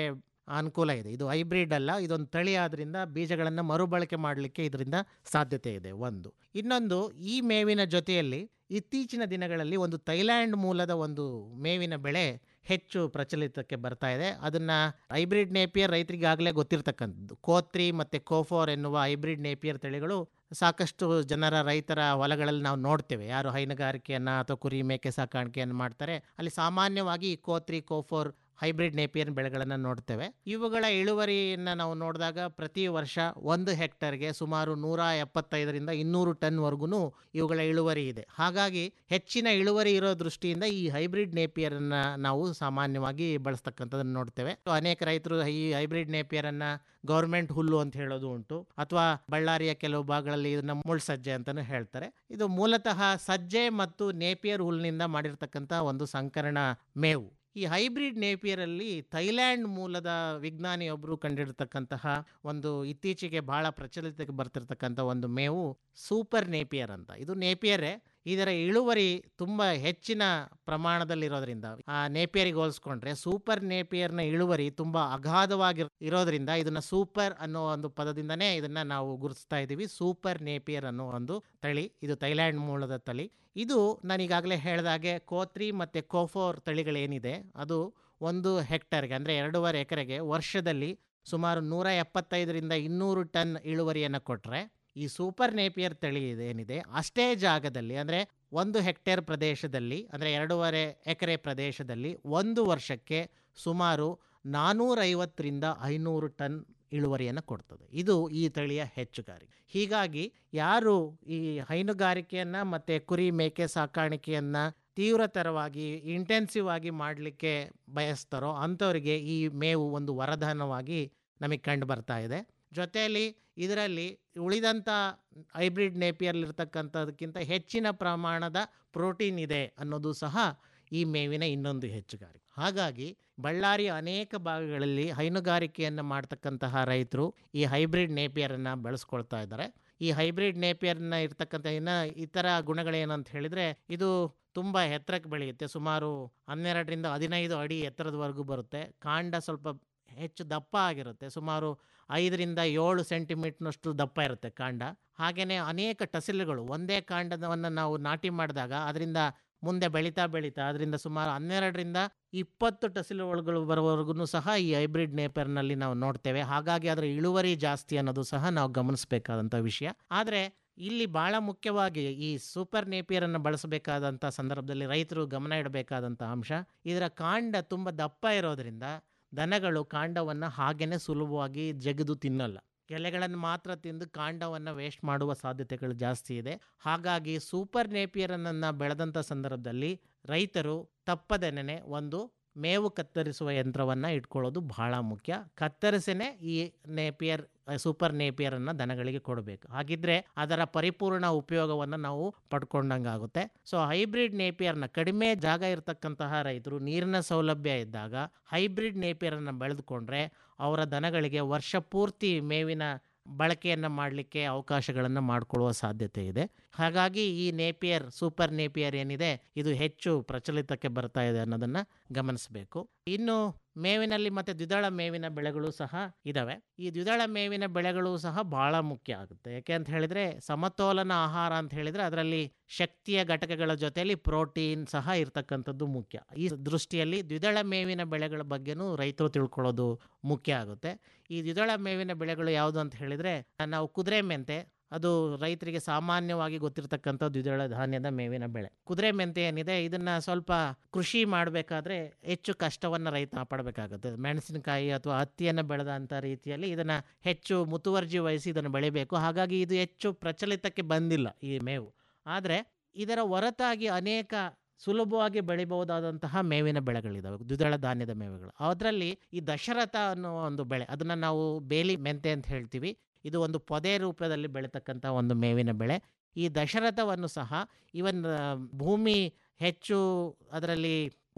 ಅನುಕೂಲ ಇದೆ ಇದು ಹೈಬ್ರಿಡ್ ಅಲ್ಲ ಇದೊಂದು ತಳಿ ಆದ್ರಿಂದ ಬೀಜಗಳನ್ನು ಮರುಬಳಕೆ ಮಾಡಲಿಕ್ಕೆ ಇದರಿಂದ ಸಾಧ್ಯತೆ ಇದೆ ಒಂದು ಇನ್ನೊಂದು ಈ ಮೇವಿನ ಜೊತೆಯಲ್ಲಿ ಇತ್ತೀಚಿನ ದಿನಗಳಲ್ಲಿ ಒಂದು ಥೈಲ್ಯಾಂಡ್ ಮೂಲದ ಒಂದು ಮೇವಿನ ಬೆಳೆ ಹೆಚ್ಚು ಪ್ರಚಲಿತಕ್ಕೆ ಬರ್ತಾ ಇದೆ ಅದನ್ನ ಹೈಬ್ರಿಡ್ ನೇಪಿಯರ್ ರೈತರಿಗಾಗಲೇ ಗೊತ್ತಿರ್ತಕ್ಕಂಥದ್ದು ಕೋತ್ರಿ ಮತ್ತು ಕೋಫೋರ್ ಎನ್ನುವ ಹೈಬ್ರಿಡ್ ನೇಪಿಯರ್ ತಳಿಗಳು ಸಾಕಷ್ಟು ಜನರ ರೈತರ ಹೊಲಗಳಲ್ಲಿ ನಾವು ನೋಡ್ತೇವೆ ಯಾರು ಹೈನುಗಾರಿಕೆಯನ್ನು ಅಥವಾ ಕುರಿ ಮೇಕೆ ಸಾಕಾಣಿಕೆಯನ್ನು ಮಾಡ್ತಾರೆ ಅಲ್ಲಿ ಸಾಮಾನ್ಯವಾಗಿ ಈ ಕೋತ್ರಿ ಕೋಫೋರ್ ಹೈಬ್ರಿಡ್ ನೇಪಿಯರ್ ಬೆಳೆಗಳನ್ನು ನೋಡ್ತೇವೆ ಇವುಗಳ ಇಳುವರಿಯನ್ನು ನಾವು ನೋಡಿದಾಗ ಪ್ರತಿ ವರ್ಷ ಒಂದು ಹೆಕ್ಟರ್ಗೆ ಸುಮಾರು ನೂರ ಎಪ್ಪತ್ತೈದರಿಂದ ಇನ್ನೂರು ಟನ್ವರೆಗೂ ಇವುಗಳ ಇಳುವರಿ ಇದೆ ಹಾಗಾಗಿ ಹೆಚ್ಚಿನ ಇಳುವರಿ ಇರೋ ದೃಷ್ಟಿಯಿಂದ ಈ ಹೈಬ್ರಿಡ್ ನೇಪಿಯರನ್ನು ನಾವು ಸಾಮಾನ್ಯವಾಗಿ ಬಳಸ್ತಕ್ಕಂಥದ್ದನ್ನು ನೋಡ್ತೇವೆ ಸೊ ಅನೇಕ ರೈತರು ಈ ಹೈಬ್ರಿಡ್ ನೇಪಿಯರನ್ನು ಗೌರ್ಮೆಂಟ್ ಹುಲ್ಲು ಅಂತ ಹೇಳೋದು ಉಂಟು ಅಥವಾ ಬಳ್ಳಾರಿಯ ಕೆಲವು ಭಾಗಗಳಲ್ಲಿ ಇದನ್ನ ಮುಳ್ಳು ಸಜ್ಜೆ ಅಂತಲೂ ಹೇಳ್ತಾರೆ ಇದು ಮೂಲತಃ ಸಜ್ಜೆ ಮತ್ತು ನೇಪಿಯರ್ ಹುಲ್ಲಿನಿಂದ ಮಾಡಿರ್ತಕ್ಕಂಥ ಒಂದು ಸಂಕರಣ ಮೇವು ಈ ಹೈಬ್ರಿಡ್ ನೇಪಿಯರಲ್ಲಿ ಥೈಲ್ಯಾಂಡ್ ಮೂಲದ ವಿಜ್ಞಾನಿಯೊಬ್ಬರು ಕಂಡಿರ್ತಕ್ಕಂತಹ ಒಂದು ಇತ್ತೀಚೆಗೆ ಬಹಳ ಪ್ರಚಲಿತಕ್ಕೆ ಬರ್ತಿರ್ತಕ್ಕಂಥ ಒಂದು ಮೇವು ಸೂಪರ್ ನೇಪಿಯರ್ ಅಂತ ಇದು ನೇಪಿಯರೇ ಇದರ ಇಳುವರಿ ತುಂಬ ಹೆಚ್ಚಿನ ಪ್ರಮಾಣದಲ್ಲಿರೋದ್ರಿಂದ ಆ ನೇಪಿಯರಿಗೆ ಹೋಲಿಸ್ಕೊಂಡ್ರೆ ಸೂಪರ್ ನೇಪಿಯರ್ನ ಇಳುವರಿ ತುಂಬ ಅಗಾಧವಾಗಿ ಇರೋದ್ರಿಂದ ಇದನ್ನ ಸೂಪರ್ ಅನ್ನೋ ಒಂದು ಪದದಿಂದನೇ ಇದನ್ನ ನಾವು ಗುರುತಿಸ್ತಾ ಇದ್ದೀವಿ ಸೂಪರ್ ನೇಪಿಯರ್ ಅನ್ನೋ ಒಂದು ತಳಿ ಇದು ಥೈಲ್ಯಾಂಡ್ ಮೂಲದ ತಳಿ ಇದು ನಾನೀಗಾಗಲೇ ಹೇಳಿದಾಗೆ ಕೋತ್ರಿ ಮತ್ತು ಕೋಫೋರ್ ತಳಿಗಳೇನಿದೆ ಅದು ಒಂದು ಹೆಕ್ಟರ್ಗೆ ಅಂದರೆ ಎರಡೂವರೆ ಎಕರೆಗೆ ವರ್ಷದಲ್ಲಿ ಸುಮಾರು ನೂರ ಎಪ್ಪತ್ತೈದರಿಂದ ಇನ್ನೂರು ಟನ್ ಇಳುವರಿಯನ್ನು ಕೊಟ್ಟರೆ ಈ ಸೂಪರ್ ನೇಪಿಯರ್ ತಳಿ ಏನಿದೆ ಅಷ್ಟೇ ಜಾಗದಲ್ಲಿ ಅಂದರೆ ಒಂದು ಹೆಕ್ಟೇರ್ ಪ್ರದೇಶದಲ್ಲಿ ಅಂದರೆ ಎರಡೂವರೆ ಎಕರೆ ಪ್ರದೇಶದಲ್ಲಿ ಒಂದು ವರ್ಷಕ್ಕೆ ಸುಮಾರು ನಾನ್ನೂರೈವತ್ತರಿಂದ ಐನೂರು ಟನ್ ಇಳುವರಿಯನ್ನು ಕೊಡ್ತದೆ ಇದು ಈ ತಳಿಯ ಹೆಚ್ಚುಗಾರಿಕೆ ಹೀಗಾಗಿ ಯಾರು ಈ ಹೈನುಗಾರಿಕೆಯನ್ನು ಮತ್ತು ಕುರಿ ಮೇಕೆ ಸಾಕಾಣಿಕೆಯನ್ನು ತೀವ್ರತರವಾಗಿ ಇಂಟೆನ್ಸಿವ್ ಆಗಿ ಮಾಡಲಿಕ್ಕೆ ಬಯಸ್ತಾರೋ ಅಂಥವರಿಗೆ ಈ ಮೇವು ಒಂದು ವರದಾನವಾಗಿ ನಮಗೆ ಕಂಡು ಬರ್ತಾ ಇದೆ ಜೊತೆಯಲ್ಲಿ ಇದರಲ್ಲಿ ಉಳಿದಂಥ ಹೈಬ್ರಿಡ್ ನೇಪಿಯರ್ಲಿರ್ತಕ್ಕಂಥದಕ್ಕಿಂತ ಹೆಚ್ಚಿನ ಪ್ರಮಾಣದ ಪ್ರೋಟೀನ್ ಇದೆ ಅನ್ನೋದು ಸಹ ಈ ಮೇವಿನ ಇನ್ನೊಂದು ಹೆಚ್ಚುಗಾರಿಕೆ ಹಾಗಾಗಿ ಬಳ್ಳಾರಿಯ ಅನೇಕ ಭಾಗಗಳಲ್ಲಿ ಹೈನುಗಾರಿಕೆಯನ್ನು ಮಾಡ್ತಕ್ಕಂತಹ ರೈತರು ಈ ಹೈಬ್ರಿಡ್ ನೇಪಿಯರನ್ನು ಬೆಳೆಸ್ಕೊಳ್ತಾ ಇದ್ದಾರೆ ಈ ಹೈಬ್ರಿಡ್ ನೇಪಿಯರ್ನ ಇರ್ತಕ್ಕಂಥ ಇನ್ನು ಇತರ ಗುಣಗಳೇನು ಅಂತ ಹೇಳಿದರೆ ಇದು ತುಂಬ ಎತ್ತರಕ್ಕೆ ಬೆಳೆಯುತ್ತೆ ಸುಮಾರು ಹನ್ನೆರಡರಿಂದ ಹದಿನೈದು ಅಡಿ ಎತ್ತರದವರೆಗೂ ಬರುತ್ತೆ ಕಾಂಡ ಸ್ವಲ್ಪ ಹೆಚ್ಚು ದಪ್ಪ ಆಗಿರುತ್ತೆ ಸುಮಾರು ಐದರಿಂದ ಏಳು ಸೆಂಟಿಮೀಟ್ರ್ನಷ್ಟು ದಪ್ಪ ಇರುತ್ತೆ ಕಾಂಡ ಹಾಗೆಯೇ ಅನೇಕ ಟಸಿಲುಗಳು ಒಂದೇ ಕಾಂಡವನ್ನು ನಾವು ನಾಟಿ ಮಾಡಿದಾಗ ಅದರಿಂದ ಮುಂದೆ ಬೆಳೀತಾ ಬೆಳೀತಾ ಅದರಿಂದ ಸುಮಾರು ಹನ್ನೆರಡರಿಂದ ಇಪ್ಪತ್ತು ಟಸಿಲುಗಳು ಬರೋವರೆಗೂ ಸಹ ಈ ಹೈಬ್ರಿಡ್ ನೇಪರ್ನಲ್ಲಿ ನಾವು ನೋಡ್ತೇವೆ ಹಾಗಾಗಿ ಅದರ ಇಳುವರಿ ಜಾಸ್ತಿ ಅನ್ನೋದು ಸಹ ನಾವು ಗಮನಿಸಬೇಕಾದಂಥ ವಿಷಯ ಆದರೆ ಇಲ್ಲಿ ಭಾಳ ಮುಖ್ಯವಾಗಿ ಈ ಸೂಪರ್ ನೇಪಿಯರನ್ನು ಬಳಸಬೇಕಾದಂಥ ಸಂದರ್ಭದಲ್ಲಿ ರೈತರು ಗಮನ ಇಡಬೇಕಾದಂಥ ಅಂಶ ಇದರ ಕಾಂಡ ತುಂಬ ದಪ್ಪ ಇರೋದರಿಂದ ದನಗಳು ಕಾಂಡವನ್ನು ಹಾಗೇನೆ ಸುಲಭವಾಗಿ ಜಗಿದು ತಿನ್ನಲ್ಲ ಎಲೆಗಳನ್ನು ಮಾತ್ರ ತಿಂದು ಕಾಂಡವನ್ನು ವೇಸ್ಟ್ ಮಾಡುವ ಸಾಧ್ಯತೆಗಳು ಜಾಸ್ತಿ ಇದೆ ಹಾಗಾಗಿ ಸೂಪರ್ ನೇಪಿಯರನ್ನು ಬೆಳೆದಂಥ ಸಂದರ್ಭದಲ್ಲಿ ರೈತರು ತಪ್ಪದೆನೆ ಒಂದು ಮೇವು ಕತ್ತರಿಸುವ ಯಂತ್ರವನ್ನು ಇಟ್ಕೊಳ್ಳೋದು ಬಹಳ ಮುಖ್ಯ ಕತ್ತರಿಸೇ ಈ ನೇಪಿಯರ್ ಸೂಪರ್ ನೇಪಿಯರನ್ನು ದನಗಳಿಗೆ ಕೊಡಬೇಕು ಹಾಗಿದ್ರೆ ಅದರ ಪರಿಪೂರ್ಣ ಉಪಯೋಗವನ್ನು ನಾವು ಪಡ್ಕೊಂಡಂಗಾಗುತ್ತೆ ಸೊ ಹೈಬ್ರಿಡ್ ನೇಪಿಯರ್ನ ಕಡಿಮೆ ಜಾಗ ಇರತಕ್ಕಂತಹ ರೈತರು ನೀರಿನ ಸೌಲಭ್ಯ ಇದ್ದಾಗ ಹೈಬ್ರಿಡ್ ನೇಪಿಯರನ್ನು ಬೆಳೆದುಕೊಂಡ್ರೆ ಅವರ ದನಗಳಿಗೆ ವರ್ಷ ಪೂರ್ತಿ ಮೇವಿನ ಬಳಕೆಯನ್ನು ಮಾಡಲಿಕ್ಕೆ ಅವಕಾಶಗಳನ್ನು ಮಾಡಿಕೊಳ್ಳುವ ಸಾಧ್ಯತೆ ಇದೆ ಹಾಗಾಗಿ ಈ ನೇಪಿಯರ್ ಸೂಪರ್ ನೇಪಿಯರ್ ಏನಿದೆ ಇದು ಹೆಚ್ಚು ಪ್ರಚಲಿತಕ್ಕೆ ಬರ್ತಾ ಇದೆ ಅನ್ನೋದನ್ನು ಗಮನಿಸಬೇಕು ಇನ್ನು ಮೇವಿನಲ್ಲಿ ಮತ್ತು ದ್ವಿದಳ ಮೇವಿನ ಬೆಳೆಗಳು ಸಹ ಇದ್ದಾವೆ ಈ ದ್ವಿದಳ ಮೇವಿನ ಬೆಳೆಗಳು ಸಹ ಬಹಳ ಮುಖ್ಯ ಆಗುತ್ತೆ ಯಾಕೆ ಅಂತ ಹೇಳಿದರೆ ಸಮತೋಲನ ಆಹಾರ ಅಂತ ಹೇಳಿದರೆ ಅದರಲ್ಲಿ ಶಕ್ತಿಯ ಘಟಕಗಳ ಜೊತೆಯಲ್ಲಿ ಪ್ರೋಟೀನ್ ಸಹ ಇರ್ತಕ್ಕಂಥದ್ದು ಮುಖ್ಯ ಈ ದೃಷ್ಟಿಯಲ್ಲಿ ದ್ವಿದಳ ಮೇವಿನ ಬೆಳೆಗಳ ಬಗ್ಗೆನೂ ರೈತರು ತಿಳ್ಕೊಳ್ಳೋದು ಮುಖ್ಯ ಆಗುತ್ತೆ ಈ ದ್ವಿದಳ ಮೇವಿನ ಬೆಳೆಗಳು ಯಾವುದು ಅಂತ ಹೇಳಿದರೆ ನಾವು ಕುದುರೆ ಮೆಂತೆ ಅದು ರೈತರಿಗೆ ಸಾಮಾನ್ಯವಾಗಿ ಗೊತ್ತಿರತಕ್ಕಂಥ ದ್ವಿದಳ ಧಾನ್ಯದ ಮೇವಿನ ಬೆಳೆ ಕುದುರೆ ಮೆಂತೆ ಏನಿದೆ ಇದನ್ನು ಸ್ವಲ್ಪ ಕೃಷಿ ಮಾಡಬೇಕಾದ್ರೆ ಹೆಚ್ಚು ಕಷ್ಟವನ್ನು ರೈತ ಪಡಬೇಕಾಗುತ್ತೆ ಮೆಣಸಿನಕಾಯಿ ಅಥವಾ ಹತ್ತಿಯನ್ನು ಬೆಳೆದಂಥ ರೀತಿಯಲ್ಲಿ ಇದನ್ನು ಹೆಚ್ಚು ಮುತುವರ್ಜಿ ವಹಿಸಿ ಇದನ್ನು ಬೆಳಿಬೇಕು ಹಾಗಾಗಿ ಇದು ಹೆಚ್ಚು ಪ್ರಚಲಿತಕ್ಕೆ ಬಂದಿಲ್ಲ ಈ ಮೇವು ಆದರೆ ಇದರ ಹೊರತಾಗಿ ಅನೇಕ ಸುಲಭವಾಗಿ ಬೆಳಿಬಹುದಾದಂತಹ ಮೇವಿನ ಬೆಳೆಗಳಿದ್ದಾವೆ ದ್ವಿದಳ ಧಾನ್ಯದ ಮೇವುಗಳು ಅದರಲ್ಲಿ ಈ ದಶರಥ ಅನ್ನೋ ಒಂದು ಬೆಳೆ ಅದನ್ನು ನಾವು ಬೇಲಿ ಮೆಂತೆ ಅಂತ ಹೇಳ್ತೀವಿ ಇದು ಒಂದು ಪೊದೆ ರೂಪದಲ್ಲಿ ಬೆಳೀತಕ್ಕಂಥ ಒಂದು ಮೇವಿನ ಬೆಳೆ ಈ ದಶರಥವನ್ನು ಸಹ ಇವನ್ ಭೂಮಿ ಹೆಚ್ಚು ಅದರಲ್ಲಿ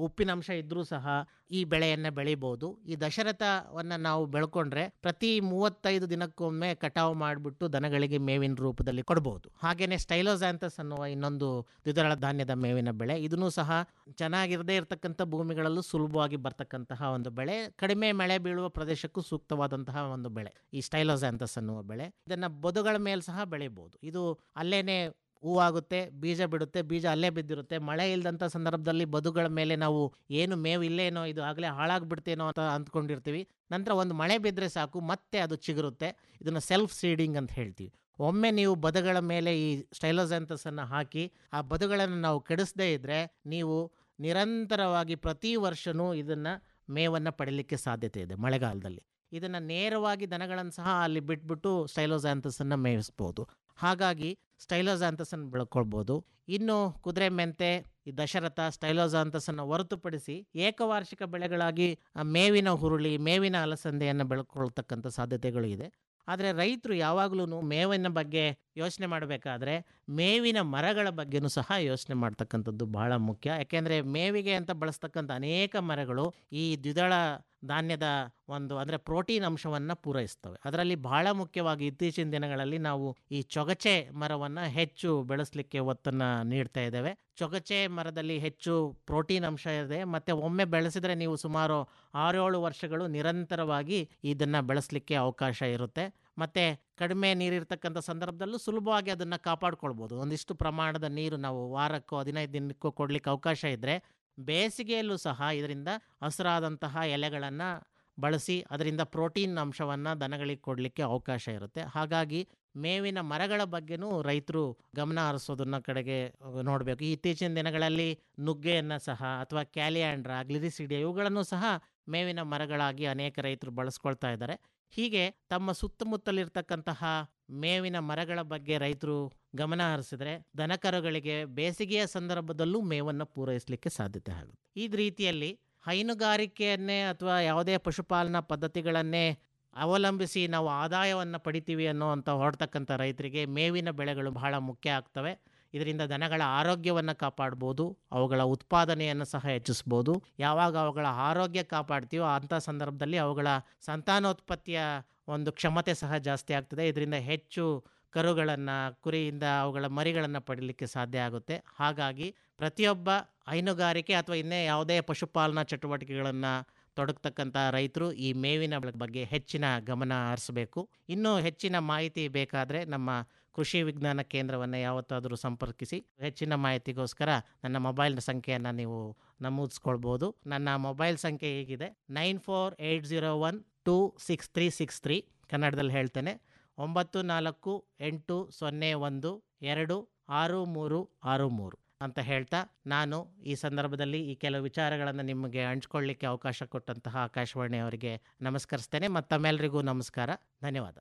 ಉಪ್ಪಿನಂಶ ಇದ್ರೂ ಸಹ ಈ ಬೆಳೆಯನ್ನು ಬೆಳಿಬೋದು ಈ ದಶರಥವನ್ನು ನಾವು ಬೆಳ್ಕೊಂಡ್ರೆ ಪ್ರತಿ ಮೂವತ್ತೈದು ದಿನಕ್ಕೊಮ್ಮೆ ಕಟಾವು ಮಾಡಿಬಿಟ್ಟು ದನಗಳಿಗೆ ಮೇವಿನ ರೂಪದಲ್ಲಿ ಕೊಡ್ಬೋದು ಹಾಗೇನೆ ಸ್ಟೈಲೋಸಾಂಥಸ್ ಅನ್ನುವ ಇನ್ನೊಂದು ದ್ವಿದಳ ಧಾನ್ಯದ ಮೇವಿನ ಬೆಳೆ ಇದನ್ನು ಸಹ ಚೆನ್ನಾಗಿರದೇ ಇರತಕ್ಕಂಥ ಭೂಮಿಗಳಲ್ಲೂ ಸುಲಭವಾಗಿ ಬರ್ತಕ್ಕಂತಹ ಒಂದು ಬೆಳೆ ಕಡಿಮೆ ಮಳೆ ಬೀಳುವ ಪ್ರದೇಶಕ್ಕೂ ಸೂಕ್ತವಾದಂತಹ ಒಂದು ಬೆಳೆ ಈ ಸ್ಟೈಲೋಸಾಂಥಸ್ ಅನ್ನುವ ಬೆಳೆ ಇದನ್ನ ಬದುಗಳ ಮೇಲೆ ಸಹ ಬೆಳಿಬೋದು ಇದು ಅಲ್ಲೇನೆ ಹೂವಾಗುತ್ತೆ ಬೀಜ ಬಿಡುತ್ತೆ ಬೀಜ ಅಲ್ಲೇ ಬಿದ್ದಿರುತ್ತೆ ಮಳೆ ಇಲ್ಲದಂಥ ಸಂದರ್ಭದಲ್ಲಿ ಬದುಗಳ ಮೇಲೆ ನಾವು ಏನು ಮೇವು ಇಲ್ಲೇನೋ ಇದು ಆಗಲೇ ಹಾಳಾಗ್ಬಿಡ್ತೇನೋ ಅಂತ ಅಂದ್ಕೊಂಡಿರ್ತೀವಿ ನಂತರ ಒಂದು ಮಳೆ ಬಿದ್ದರೆ ಸಾಕು ಮತ್ತೆ ಅದು ಚಿಗುರುತ್ತೆ ಇದನ್ನು ಸೆಲ್ಫ್ ಸೀಡಿಂಗ್ ಅಂತ ಹೇಳ್ತೀವಿ ಒಮ್ಮೆ ನೀವು ಬದುಗಳ ಮೇಲೆ ಈ ಸ್ಟೈಲೋಸೆಂಥಸನ್ನು ಹಾಕಿ ಆ ಬದುಗಳನ್ನು ನಾವು ಕೆಡಿಸದೇ ಇದ್ದರೆ ನೀವು ನಿರಂತರವಾಗಿ ಪ್ರತಿ ವರ್ಷವೂ ಇದನ್ನು ಮೇವನ್ನು ಪಡೀಲಿಕ್ಕೆ ಸಾಧ್ಯತೆ ಇದೆ ಮಳೆಗಾಲದಲ್ಲಿ ಇದನ್ನು ನೇರವಾಗಿ ದನಗಳನ್ನು ಸಹ ಅಲ್ಲಿ ಬಿಟ್ಬಿಟ್ಟು ಸ್ಟೈಲೋಸಾಂಥಸನ್ನು ಮೇಯಿಸ್ಬೋದು ಹಾಗಾಗಿ ಸ್ಟೈಲೋಸಾಂಥಸನ್ನು ಬೆಳ್ಕೊಳ್ಬೋದು ಇನ್ನು ಕುದುರೆ ಮೆಂತೆ ಈ ದಶರಥ ಸ್ಟೈಲೋಸಾಂಥಸನ್ನು ಹೊರತುಪಡಿಸಿ ಏಕವಾರ್ಷಿಕ ಬೆಳೆಗಳಾಗಿ ಆ ಮೇವಿನ ಹುರುಳಿ ಮೇವಿನ ಅಲಸಂದೆಯನ್ನು ಬೆಳ್ಕೊಳ್ತಕ್ಕಂಥ ಸಾಧ್ಯತೆಗಳು ಇದೆ ಆದರೆ ರೈತರು ಯಾವಾಗಲೂ ಮೇವಿನ ಬಗ್ಗೆ ಯೋಚನೆ ಮಾಡಬೇಕಾದ್ರೆ ಮೇವಿನ ಮರಗಳ ಬಗ್ಗೆನೂ ಸಹ ಯೋಚನೆ ಮಾಡ್ತಕ್ಕಂಥದ್ದು ಬಹಳ ಮುಖ್ಯ ಯಾಕೆಂದರೆ ಮೇವಿಗೆ ಅಂತ ಬಳಸ್ತಕ್ಕಂಥ ಅನೇಕ ಮರಗಳು ಈ ದ್ವಿದಳ ಧಾನ್ಯದ ಒಂದು ಅಂದರೆ ಪ್ರೋಟೀನ್ ಅಂಶವನ್ನು ಪೂರೈಸ್ತವೆ ಅದರಲ್ಲಿ ಬಹಳ ಮುಖ್ಯವಾಗಿ ಇತ್ತೀಚಿನ ದಿನಗಳಲ್ಲಿ ನಾವು ಈ ಚೊಗಚೆ ಮರವನ್ನು ಹೆಚ್ಚು ಬೆಳೆಸಲಿಕ್ಕೆ ಒತ್ತನ್ನು ನೀಡ್ತಾ ಇದ್ದೇವೆ ಚೊಗಚೆ ಮರದಲ್ಲಿ ಹೆಚ್ಚು ಪ್ರೋಟೀನ್ ಅಂಶ ಇದೆ ಮತ್ತು ಒಮ್ಮೆ ಬೆಳೆಸಿದರೆ ನೀವು ಸುಮಾರು ಆರೇಳು ವರ್ಷಗಳು ನಿರಂತರವಾಗಿ ಇದನ್ನು ಬೆಳೆಸಲಿಕ್ಕೆ ಅವಕಾಶ ಇರುತ್ತೆ ಮತ್ತು ಕಡಿಮೆ ನೀರಿರ್ತಕ್ಕಂಥ ಸಂದರ್ಭದಲ್ಲೂ ಸುಲಭವಾಗಿ ಅದನ್ನು ಕಾಪಾಡ್ಕೊಳ್ಬೋದು ಒಂದಿಷ್ಟು ಪ್ರಮಾಣದ ನೀರು ನಾವು ವಾರಕ್ಕೋ ಹದಿನೈದು ದಿನಕ್ಕೋ ಕೊಡಲಿಕ್ಕೆ ಅವಕಾಶ ಇದ್ದರೆ ಬೇಸಿಗೆಯಲ್ಲೂ ಸಹ ಇದರಿಂದ ಹಸಿರಾದಂತಹ ಎಲೆಗಳನ್ನು ಬಳಸಿ ಅದರಿಂದ ಪ್ರೋಟೀನ್ ಅಂಶವನ್ನು ದನಗಳಿಗೆ ಕೊಡಲಿಕ್ಕೆ ಅವಕಾಶ ಇರುತ್ತೆ ಹಾಗಾಗಿ ಮೇವಿನ ಮರಗಳ ಬಗ್ಗೆನೂ ರೈತರು ಗಮನ ಹರಿಸೋದನ್ನ ಕಡೆಗೆ ನೋಡಬೇಕು ಈ ಇತ್ತೀಚಿನ ದಿನಗಳಲ್ಲಿ ನುಗ್ಗೆಯನ್ನು ಸಹ ಅಥವಾ ಕ್ಯಾಲಿಯಾಂಡ್ರ ಗ್ಲಿರಿಸಿಡಿಯ ಇವುಗಳನ್ನು ಸಹ ಮೇವಿನ ಮರಗಳಾಗಿ ಅನೇಕ ರೈತರು ಬಳಸ್ಕೊಳ್ತಾ ಇದ್ದಾರೆ ಹೀಗೆ ತಮ್ಮ ಸುತ್ತಮುತ್ತಲಿರ್ತಕ್ಕಂತಹ ಮೇವಿನ ಮರಗಳ ಬಗ್ಗೆ ರೈತರು ಗಮನ ಹರಿಸಿದ್ರೆ ದನಕರುಗಳಿಗೆ ಬೇಸಿಗೆಯ ಸಂದರ್ಭದಲ್ಲೂ ಮೇವನ್ನು ಪೂರೈಸಲಿಕ್ಕೆ ಸಾಧ್ಯತೆ ಆಗುತ್ತೆ ಈ ರೀತಿಯಲ್ಲಿ ಹೈನುಗಾರಿಕೆಯನ್ನೇ ಅಥವಾ ಯಾವುದೇ ಪಶುಪಾಲನಾ ಪದ್ಧತಿಗಳನ್ನೇ ಅವಲಂಬಿಸಿ ನಾವು ಆದಾಯವನ್ನು ಪಡಿತೀವಿ ಅನ್ನೋವಂಥ ಹೊರಡ್ತಕ್ಕಂಥ ರೈತರಿಗೆ ಮೇವಿನ ಬೆಳೆಗಳು ಬಹಳ ಮುಖ್ಯ ಆಗ್ತವೆ ಇದರಿಂದ ದನಗಳ ಆರೋಗ್ಯವನ್ನು ಕಾಪಾಡ್ಬೋದು ಅವುಗಳ ಉತ್ಪಾದನೆಯನ್ನು ಸಹ ಹೆಚ್ಚಿಸ್ಬೋದು ಯಾವಾಗ ಅವುಗಳ ಆರೋಗ್ಯ ಕಾಪಾಡ್ತೀವೋ ಅಂಥ ಸಂದರ್ಭದಲ್ಲಿ ಅವುಗಳ ಸಂತಾನೋತ್ಪತ್ತಿಯ ಒಂದು ಕ್ಷಮತೆ ಸಹ ಜಾಸ್ತಿ ಆಗ್ತದೆ ಇದರಿಂದ ಹೆಚ್ಚು ಕರುಗಳನ್ನು ಕುರಿಯಿಂದ ಅವುಗಳ ಮರಿಗಳನ್ನು ಪಡೀಲಿಕ್ಕೆ ಸಾಧ್ಯ ಆಗುತ್ತೆ ಹಾಗಾಗಿ ಪ್ರತಿಯೊಬ್ಬ ಹೈನುಗಾರಿಕೆ ಅಥವಾ ಇನ್ನೇ ಯಾವುದೇ ಪಶುಪಾಲನಾ ಚಟುವಟಿಕೆಗಳನ್ನು ತೊಡಗ್ತಕ್ಕಂಥ ರೈತರು ಈ ಮೇವಿನ ಬಗ್ಗೆ ಹೆಚ್ಚಿನ ಗಮನ ಹರಿಸಬೇಕು ಇನ್ನೂ ಹೆಚ್ಚಿನ ಮಾಹಿತಿ ಬೇಕಾದರೆ ನಮ್ಮ ಕೃಷಿ ವಿಜ್ಞಾನ ಕೇಂದ್ರವನ್ನು ಯಾವತ್ತಾದರೂ ಸಂಪರ್ಕಿಸಿ ಹೆಚ್ಚಿನ ಮಾಹಿತಿಗೋಸ್ಕರ ನನ್ನ ಮೊಬೈಲ್ ಸಂಖ್ಯೆಯನ್ನು ನೀವು ನಮೂದಿಸ್ಕೊಳ್ಬೋದು ನನ್ನ ಮೊಬೈಲ್ ಸಂಖ್ಯೆ ಹೀಗಿದೆ nine four eight zero one two six three six three ಕನ್ನಡದಲ್ಲಿ ಹೇಳ್ತೇನೆ ಒಂಬತ್ತು ನಾಲ್ಕು ಎಂಟು ಸೊನ್ನೆ ಒಂದು ಎರಡು ಆರು ಮೂರು ಆರು ಮೂರು ಅಂತ ಹೇಳ್ತಾ ನಾನು ಈ ಸಂದರ್ಭದಲ್ಲಿ ಈ ಕೆಲವು ವಿಚಾರಗಳನ್ನು ನಿಮಗೆ ಹಂಚ್ಕೊಳ್ಳಿಕ್ಕೆ ಅವಕಾಶ ಕೊಟ್ಟಂತಹ ಆಕಾಶವಾಣಿ ಅವರಿಗೆ ನಮಸ್ಕರಿಸ್ತೇನೆ ಮತ್ತು ತಮ್ಮೆಲ್ಲರಿಗೂ ನಮಸ್ಕಾರ ಧನ್ಯವಾದ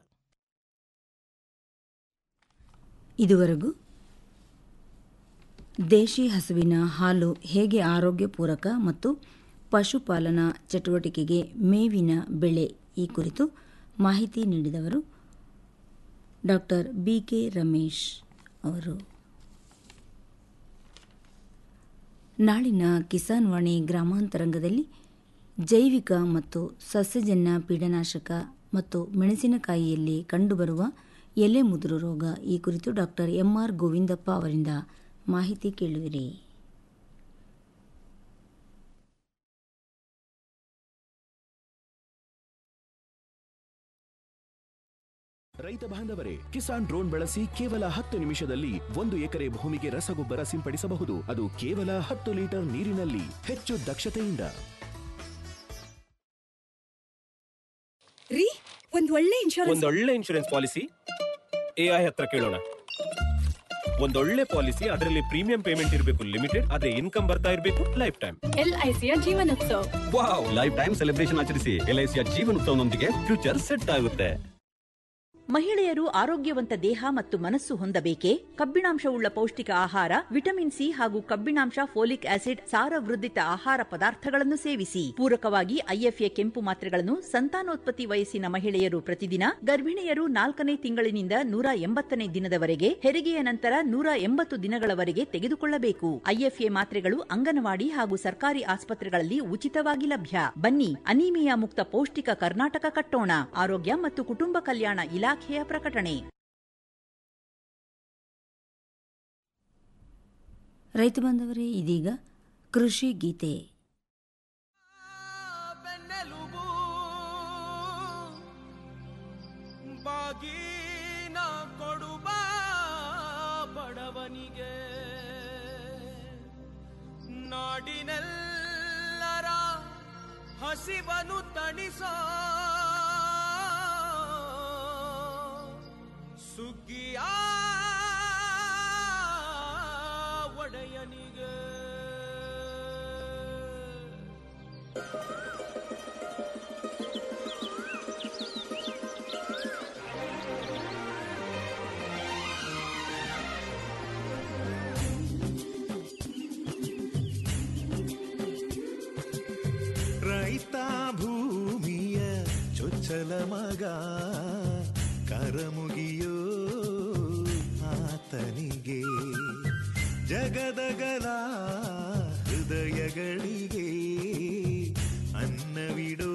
ಇದುವರೆಗೂ ದೇಶಿ ಹಸುವಿನ ಹಾಲು ಹೇಗೆ ಆರೋಗ್ಯ ಪೂರಕ ಮತ್ತು ಪಶುಪಾಲನಾ ಚಟುವಟಿಕೆಗೆ ಮೇವಿನ ಬೆಳೆ ಈ ಕುರಿತು ಮಾಹಿತಿ ನೀಡಿದವರು ಡಾಕ್ಟರ್ ಬಿ ಕೆ ರಮೇಶ್ ಅವರು ನಾಳಿನ ಕಿಸಾನ್ ವಾಣಿ ಗ್ರಾಮಾಂತರಂಗದಲ್ಲಿ ಜೈವಿಕ ಮತ್ತು ಸಸ್ಯಜನ್ಯ ಪೀಡನಾಶಕ ಮತ್ತು ಮೆಣಸಿನಕಾಯಿಯಲ್ಲಿ ಕಂಡುಬರುವ ಎಲೆ ಮುದುರು ರೋಗ ಈ ಕುರಿತು ಡಾಕ್ಟರ್ ಎಂಆರ್ ಗೋವಿಂದಪ್ಪ ಅವರಿಂದ ಮಾಹಿತಿ ಕೇಳುವಿರಿ ರೈತ ಬಾಂಧವರೇ ಕಿಸಾನ್ ಡ್ರೋನ್ ಬಳಸಿ ಕೇವಲ ಹತ್ತು ನಿಮಿಷದಲ್ಲಿ ಒಂದು ಎಕರೆ ಭೂಮಿಗೆ ರಸಗೊಬ್ಬರ ಸಿಂಪಡಿಸಬಹುದು ಅದು ಕೇವಲ ಹತ್ತು ಲೀಟರ್ ನೀರಿನಲ್ಲಿ ಹೆಚ್ಚು ದಕ್ಷತೆಯಿಂದ ರೀ ಒಂದ್ ಒಳ್ಳೆ ಇನ್ಶೂರೆನ್ಸ್ ಒಂದೊಳ್ಳೆ ಇನ್ಶೂರೆನ್ಸ್ ಪಾಲಿಸಿ ಎಐ ಹತ್ರ ಕೇಳೋಣ ಒಂದೊಳ್ಳೆ ಪಾಲಿಸಿ ಅದರಲ್ಲಿ ಪ್ರೀಮಿಯಂ ಪೇಮೆಂಟ್ ಇರಬೇಕು ಲಿಮಿಟೆಡ್ ಅದೇ ಇನ್ಕಮ್ ಬರ್ತಾ ಇರಬೇಕು ಲೈಫ್ ಟೈಮ್ ಎಲ್ಐಸಿಯ Jeevanotsav wow lifetime celebration ಆಚರಿಸಿ ಎಲ್ಐಸಿಯ ಜೀವನ ಉತ್ಸವನೊಂದಿಗೆ ಫ್ಯೂಚರ್ ಸೆಟ್ ಆಗುತ್ತೆ ಮಹಿಳೆಯರು ಆರೋಗ್ಯವಂತ ದೇಹ ಮತ್ತು ಮನಸ್ಸು ಹೊಂದಬೇಕೇ ಕಬ್ಬಿಣಾಂಶವುಳ್ಳ ಪೌಷ್ಟಿಕ ಆಹಾರ ವಿಟಮಿನ್ ಸಿ ಹಾಗೂ ಕಬ್ಬಿಣಾಂಶ ಫೋಲಿಕ್ ಆಸಿಡ್ ಸಾರವೃದ್ಧಿತ ಆಹಾರ ಪದಾರ್ಥಗಳನ್ನು ಸೇವಿಸಿ ಪೂರಕವಾಗಿ ಐಎಫ್ಎ ಕೆಂಪು ಮಾತ್ರೆಗಳನ್ನು ಸಂತಾನೋತ್ಪತ್ತಿ ವಯಸ್ಸಿನ ಮಹಿಳೆಯರು ಪ್ರತಿದಿನ ಗರ್ಭಿಣಿಯರು ನಾಲ್ಕನೇ ತಿಂಗಳಿನಿಂದ ನೂರ ಎಂಬತ್ತನೇ ದಿನದವರೆಗೆ ಹೆರಿಗೆಯ ನಂತರ ನೂರ ಎಂಬತ್ತು ದಿನಗಳವರೆಗೆ ತೆಗೆದುಕೊಳ್ಳಬೇಕು ಐಎಫ್ಎ ಮಾತ್ರೆಗಳು ಅಂಗನವಾಡಿ ಹಾಗೂ ಸರ್ಕಾರಿ ಆಸ್ಪತ್ರೆಗಳಲ್ಲಿ ಉಚಿತವಾಗಿ ಲಭ್ಯ ಬನ್ನಿ ಅನೀಮಿಯಾ ಮುಕ್ತ ಪೌಷ್ಟಿಕ ಕರ್ನಾಟಕ ಕಟ್ಟೋಣ ಆರೋಗ್ಯ ಮತ್ತು ಕುಟುಂಬ ಕಲ್ಯಾಣ ಇಲಾಖೆಯ ಪ್ರಕಟಣೆ ರೈತ ಬಾಂಧವರೇ ಇದೀಗ ಕೃಷಿ ಗೀತೆ ಬಾಗಿನ ಕೊಡುವ ಬಡವನಿಗೆ ನಾಡಿನೆಲ್ಲರ ಹಸಿವನು ತಣಿಸೋ ಸುಗ್ಗಿಯ ಒಡೆಯನಿಗೆ ರೈತ ಭೂಮಿಯ ಚೊಚ್ಚಲ ಮಗ ಕರಮುಗಿಯೋ ಆತನಿಗೆ ಜಗದಗಲ ಹೃದಯಗಳಿಗೆ ಅನ್ನವಿಡೋ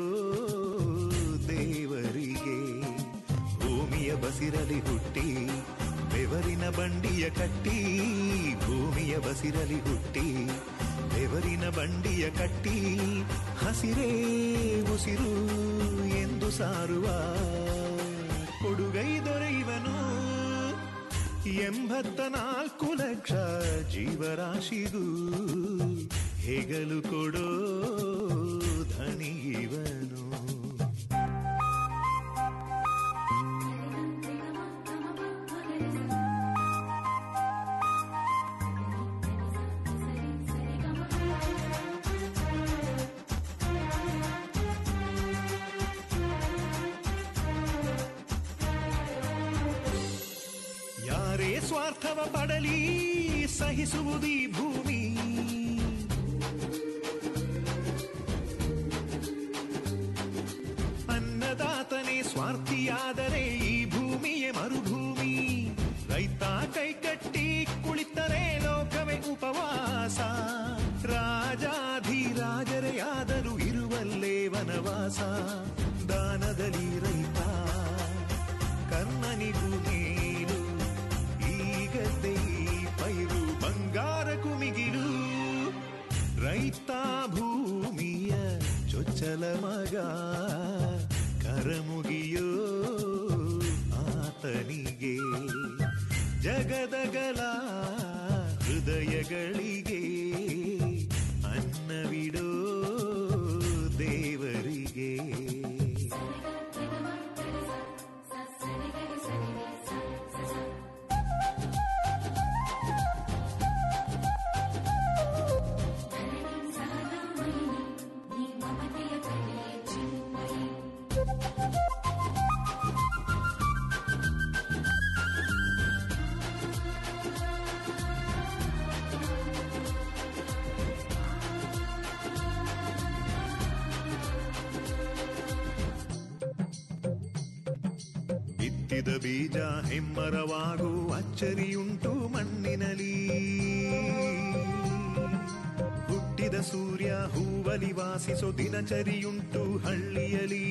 ದೇವರಿಗೆ ಭೂಮಿಯ ಬಸಿರಲಿ ಹುಟ್ಟಿ ಬೆವರಿನ ಬಂಡಿಯ ಕಟ್ಟಿ ಭೂಮಿಯ ಬಸಿರಲಿ ಹುಟ್ಟಿ ಬೆವರಿನ ಬಂಡಿಯ ಕಟ್ಟಿ ಹಸಿರೇ ಉಸಿರು ಎಂದು ಸಾರುವ ಕೊಡುಗೈ ದೊರೆಯುವನು ಎಂಬತ್ತ ನಾಲ್ಕು ಲಕ್ಷ ಜೀವರಾಶಿಗೂ ಹೆಗಲು ಕೊಡೋ ಧನಿಗಿವನು ಯಾರೇ ಸ್ವಾರ್ಥವ ಪಡಲಿ ಸಹಿಸುವುದೀ ಭೂಮಿ ಅನ್ನದಾತನೇ ಸ್ವಾರ್ಥಿಯಾದರೆ ಈ ಭೂಮಿಯೇ ಮರುಭೂಮಿ ರೈತ ಕೈಕಟ್ಟಿ ಕುಳಿತರೆ ಲೋಕವೇ ಉಪವಾಸ ರಾಜಾಧಿರಾಜರೇ ಆದರೂ ಇರುವಲ್ಲೇ ವನವಾಸ ದಾನದಲ್ಲಿ ರೈತ ಕರ್ಣನಿಗೂ ನೀರು ಈಗದ್ದೇ ಪೈರು ಬಂಗಾರ ಕುಮಿಗಿಲು ರೈತ ಭೂಮಿಯ ಚೊಚ್ಚಲ ಮಗ ಕರಮುಗಿಯೋ ಆತನಿಗೆ ಜಗದಗಲ ಹೃದಯಗಳಿಗೆ ಅನ್ನವಿಡೋ ದೇವರಿಗೆ ಬಿತ್ತಿದ ಬೀಜ ಹೆಮ್ಮರವಾಗು ಅಚ್ಚರಿಯುಂಟು ಮಣ್ಣಿನಲಿ ಹುಟ್ಟಿದ ಸೂರ್ಯ ಹೂವಲಿ ವಾಸಿಸೋ ದಿನಚರಿಯುಂಟು ಹಳ್ಳಿಯಲಿ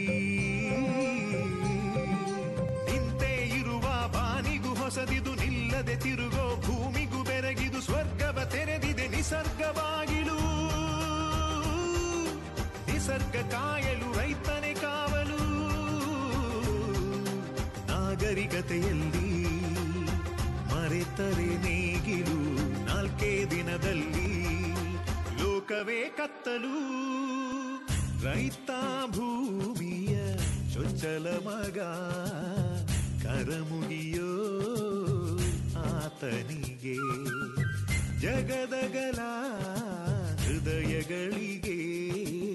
ನಿಂತೇ ಇರುವ ಬಾನಿಗೂ ಹೊಸದಿದು ನಿಲ್ಲದೆ ತಿರುಗೋ ಭೂಮಿಗೂ ಬೆರಗಿದು ಸ್ವರ್ಗವ ತೆರೆದಿದೆ ನಿಸರ್ಗವಾಗಿಳು ನಿಸರ್ಗ ಕಾಯಲು ರೈತನೇ ಕಾವಲು ನಾಗರಿಕತೆಯಲ್ಲಿ ಮರೆತರೆ ನೇಗಿಲು ನಾಲ್ಕೇ ದಿನದಲ್ಲಿ ಲೋಕವೇ ಕತ್ತಲು ರೈತ ಭೂಮಿಯ ಚೊಚ್ಚಲ ಮಗ ಕರಮುಗಿಯೋ ಆತನಿಗೆ ಜಗದಗಲ ಹೃದಯಗಳಿಗೆ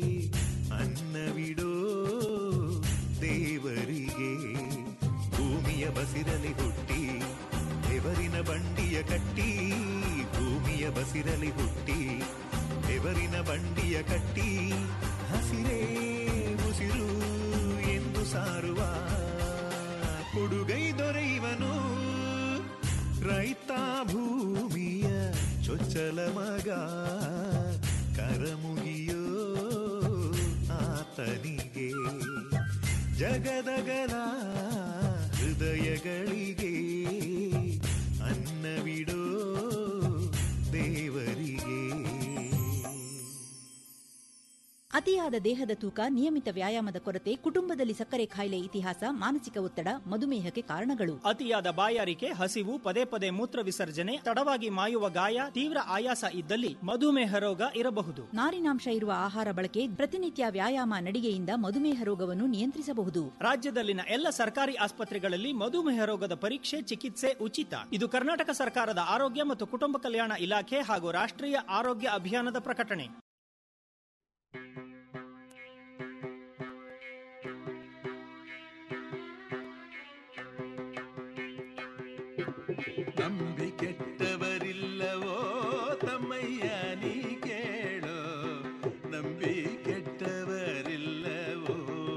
ಅನ್ನವಿಡೋ ದೇವರಿಗೆ ಭೂಮಿಯ ಭೂಮಿಯ ಬಸಿರಲಿ ಹುಟ್ಟಿ ಬೆವರಿನ ಬಂಡಿಯ ಕಟ್ಟಿ ಭೂಮಿಯ ಬಸಿರಲಿ ಹುಟ್ಟಿ ಬೆವರಿನ ಬಂಡಿಯ ಕಟ್ಟಿ ಹಸಿರೇ ಉಸಿರು ಎಂದು ಸಾರುವ ಕೊಡುಗೈ ದೊರೆಯುವನು ರೈತ ಭೂಮಿಯ ಚೊಚ್ಚಲ ಮಗ ಕರಮುಗಿಯೋ ಆತನಿಗೆ ಜಗದಗಲ ಹೃದಯಗಳಿಗೆ ಅನ್ನವಿಡೋ ದೇವರಿಗೆ ಅತಿಯಾದ ದೇಹದ ತೂಕ ನಿಯಮಿತ ವ್ಯಾಯಾಮದ ಕೊರತೆ ಕುಟುಂಬದಲ್ಲಿ ಸಕ್ಕರೆ ಕಾಯಿಲೆ ಇತಿಹಾಸ ಮಾನಸಿಕ ಒತ್ತಡ ಮಧುಮೇಹಕ್ಕೆ ಕಾರಣಗಳು ಅತಿಯಾದ ಬಾಯಾರಿಕೆ ಹಸಿವು ಪದೇ ಪದೇ ಮೂತ್ರ ವಿಸರ್ಜನೆ ತಡವಾಗಿ ಮಾಯುವ ಗಾಯ ತೀವ್ರ ಆಯಾಸ ಇದ್ದಲ್ಲಿ ಮಧುಮೇಹ ರೋಗ ಇರಬಹುದು ನಾರಿನಾಂಶ ಇರುವ ಆಹಾರ ಬಳಕೆ ಪ್ರತಿನಿತ್ಯ ವ್ಯಾಯಾಮ ನಡಿಗೆಯಿಂದ ಮಧುಮೇಹ ರೋಗವನ್ನು ನಿಯಂತ್ರಿಸಬಹುದು ರಾಜ್ಯದಲ್ಲಿನ ಎಲ್ಲ ಸರ್ಕಾರಿ ಆಸ್ಪತ್ರೆಗಳಲ್ಲಿ ಮಧುಮೇಹ ರೋಗದ ಪರೀಕ್ಷೆ ಚಿಕಿತ್ಸೆ ಉಚಿತ ಇದು ಕರ್ನಾಟಕ ಸರ್ಕಾರದ ಆರೋಗ್ಯ ಮತ್ತು ಕುಟುಂಬ ಕಲ್ಯಾಣ ಇಲಾಖೆ ಹಾಗೂ ರಾಷ್ಟ್ರೀಯ ಆರೋಗ್ಯ ಅಭಿಯಾನದ ಪ್ರಕಟಣೆ ನಂಬಿ ಕೆಟ್ಟವರಿಲ್ಲವೋ ತಮ್ಮಯ್ಯ ನೀ ಕೇಳೋ ನಂಬಿ ಕೆಟ್ಟವರಿಲ್ಲವೋ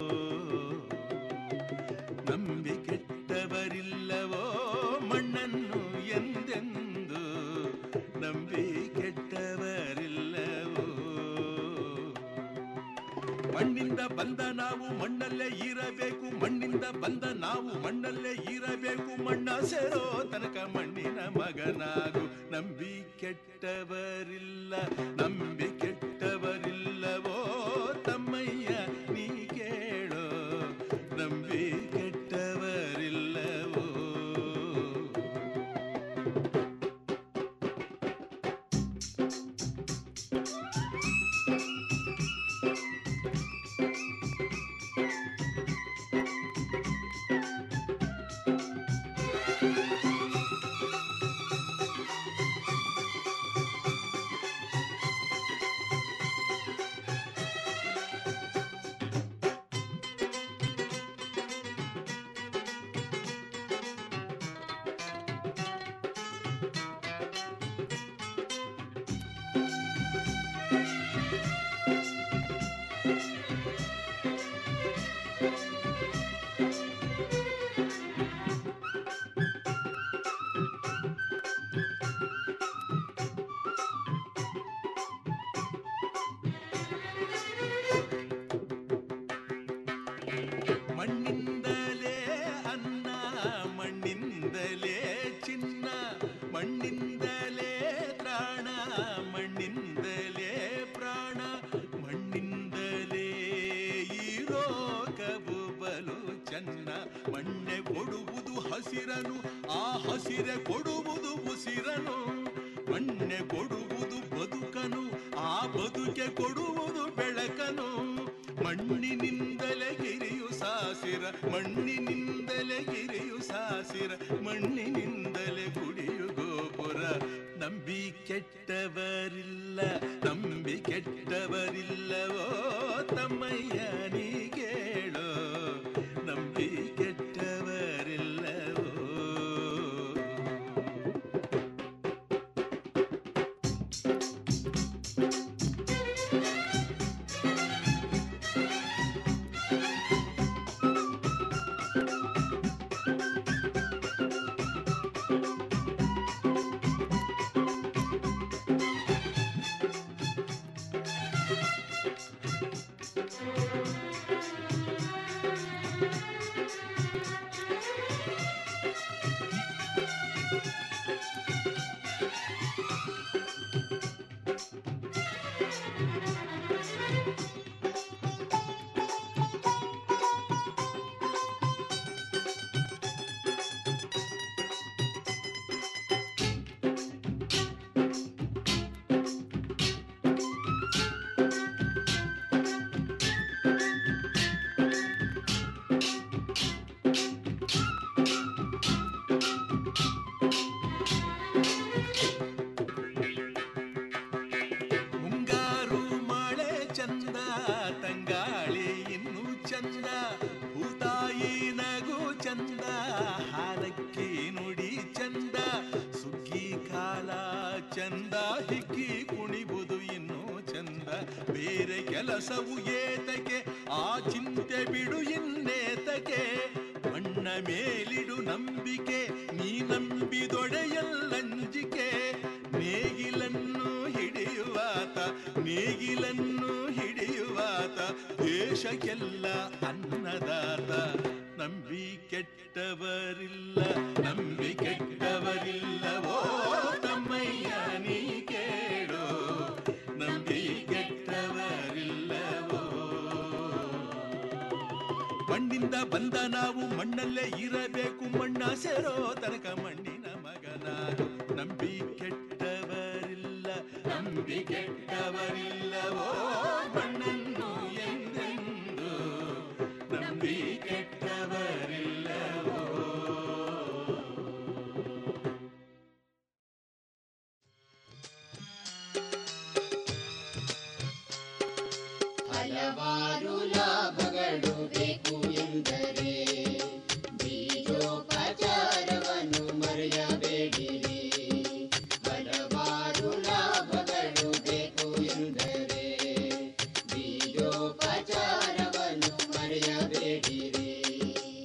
ನಂಬಿ ಕೆಟ್ಟವರಿಲ್ಲವೋ ಮಣ್ಣನ್ನು ಎಂದೆಂದು ನಂಬಿ ಕೆಟ್ಟವರಿಲ್ಲವೋ ಮಣ್ಣಿಂದ ಬಂದ ನಾವು ಮಣ್ಣಲ್ಲೇ ಇರಬೇಕು ಮಣ್ಣಿಂದ ಬಂದ ನಾವು ಮಣ್ಣಲ್ಲೇ ಇರಬೇಕು ಮಣ್ಣ ಸೇರೋ ತನಕ ಮಣ್ಣಿನ ಮಗನಾಗು ನಂಬಿ ಕೆಟ್ಟವರಿಲ್ಲ ನಂಬಿ ಕೆಟ್ಟವರಿಲ್ಲವೋ ತಮ್ಮಯ್ಯ ನೀ ಕೇಳೋ ನಂಬಿ ಕೆಟ್ಟವರಿಲ್ಲವೋ ಮಣ್ಣಿಂದಲೇ ಅನ್ನ ಮಣ್ಣಿಂದಲೇ ಚಿನ್ನ ಮಣ್ಣಿಂದಲೇ ತ್ರಾಣ ಮಣ್ಣಿಂದಲೇ ಪ್ರಾಣ ಮಣ್ಣಿಂದಲೇ ಈ ರೋಗವು ಬಲು ಚೆನ್ನ ಮಣ್ಣೆ ಕೊಡುವುದು ಹಸಿರನು ಆ ಹಸಿರೆ ಕೊಡುವುದು ಉಸಿರನು ಮಣ್ಣೆ ಕೊಡುವುದು ಬದುಕನು ಆ ಬದುಕೆ ಕೊಡುವುದು ಬೆಳಕನು ಮಣ್ಣಿನಿಂದಲೇ ಗಿರಿಯು ಸಾಸಿರ ಮಣ್ಣಿನಿಂದಲೇ ಗಿರಿಯು ಸಾಸಿರ ಮಣ್ಣಿನಿಂದಲೇ ಗುಡಿಯು ಗೋಪುರ ನಂಬಿ ಕೆಟ್ಟವರಿಲ್ಲ ನಂಬಿ ಕೆಟ್ಟವರಿಲ್ಲವೋ ತಮ್ಮಯ್ಯ ನೀ ಕೇಳೋ ನಂಬಿ ಕೆಟ್ಟವರಿಲ್ಲವೋ ಹಾಲಕ್ಕಿ ನುಡಿ ಚಂದ ಸುಗ್ಗಿ ಕಾಲ ಚಂದ ಹಿಕ್ಕಿ ಕುಣಿಬುದು ಇನ್ನೂ ಚಂದ ಬೇರೆ ಕೆಲಸವು ಏತಕ್ಕೆ ಆ ಚಿಂತೆ ಬಿಡು ಇನ್ನೇತಕ್ಕೆ ಮಣ್ಣ ಮೇಲಿಡು ನಂಬಿಕೆ ನೀ ನಂಬಿದೊಡೆಯಲ್ಲಂಜಿಕೆ ನೇಗಿಲನ್ನು ಹಿಡಿಯುವಾತ ನೇಗಿಲನ್ನು ಹಿಡಿಯುವಾತ ದೇಶಕ್ಕೆಲ್ಲ ಅನ್ನದಾತ ನಂಬಿ ಕೆಟ್ಟವರಿಲ್ಲ ನಂಬಿ ಕೆಟ್ಟವರಿಲ್ಲವೋ ತಮ್ಮಯ್ಯ ನೀ ಕೇಳು ನಂಬಿ ಕೆಟ್ಟವರಿಲ್ಲವೋ ಮಣ್ಣಿಂದ ಬಂದ ನಾವು ಮಣ್ಣಲ್ಲೇ ಇರಬೇಕು ಮಣ್ಣ ಸೇರೋ ತನಕ ಮಣ್ಣಿನ ಮಗನಾಗು ನಂಬಿ ಕೆಟ್ಟವರಿಲ್ಲ ನಂಬಿ ಕೆಟ್ಟವರಿಲ್ಲವೋ ಮಣ್ಣನ್ನು ಎಂದೆಂದು ನಂಬಿ ಕೆಟ್ಟವರಿಲ್ಲವೋ ಹಲವಾರು ಲಾಭಗಳು ಬೇಕು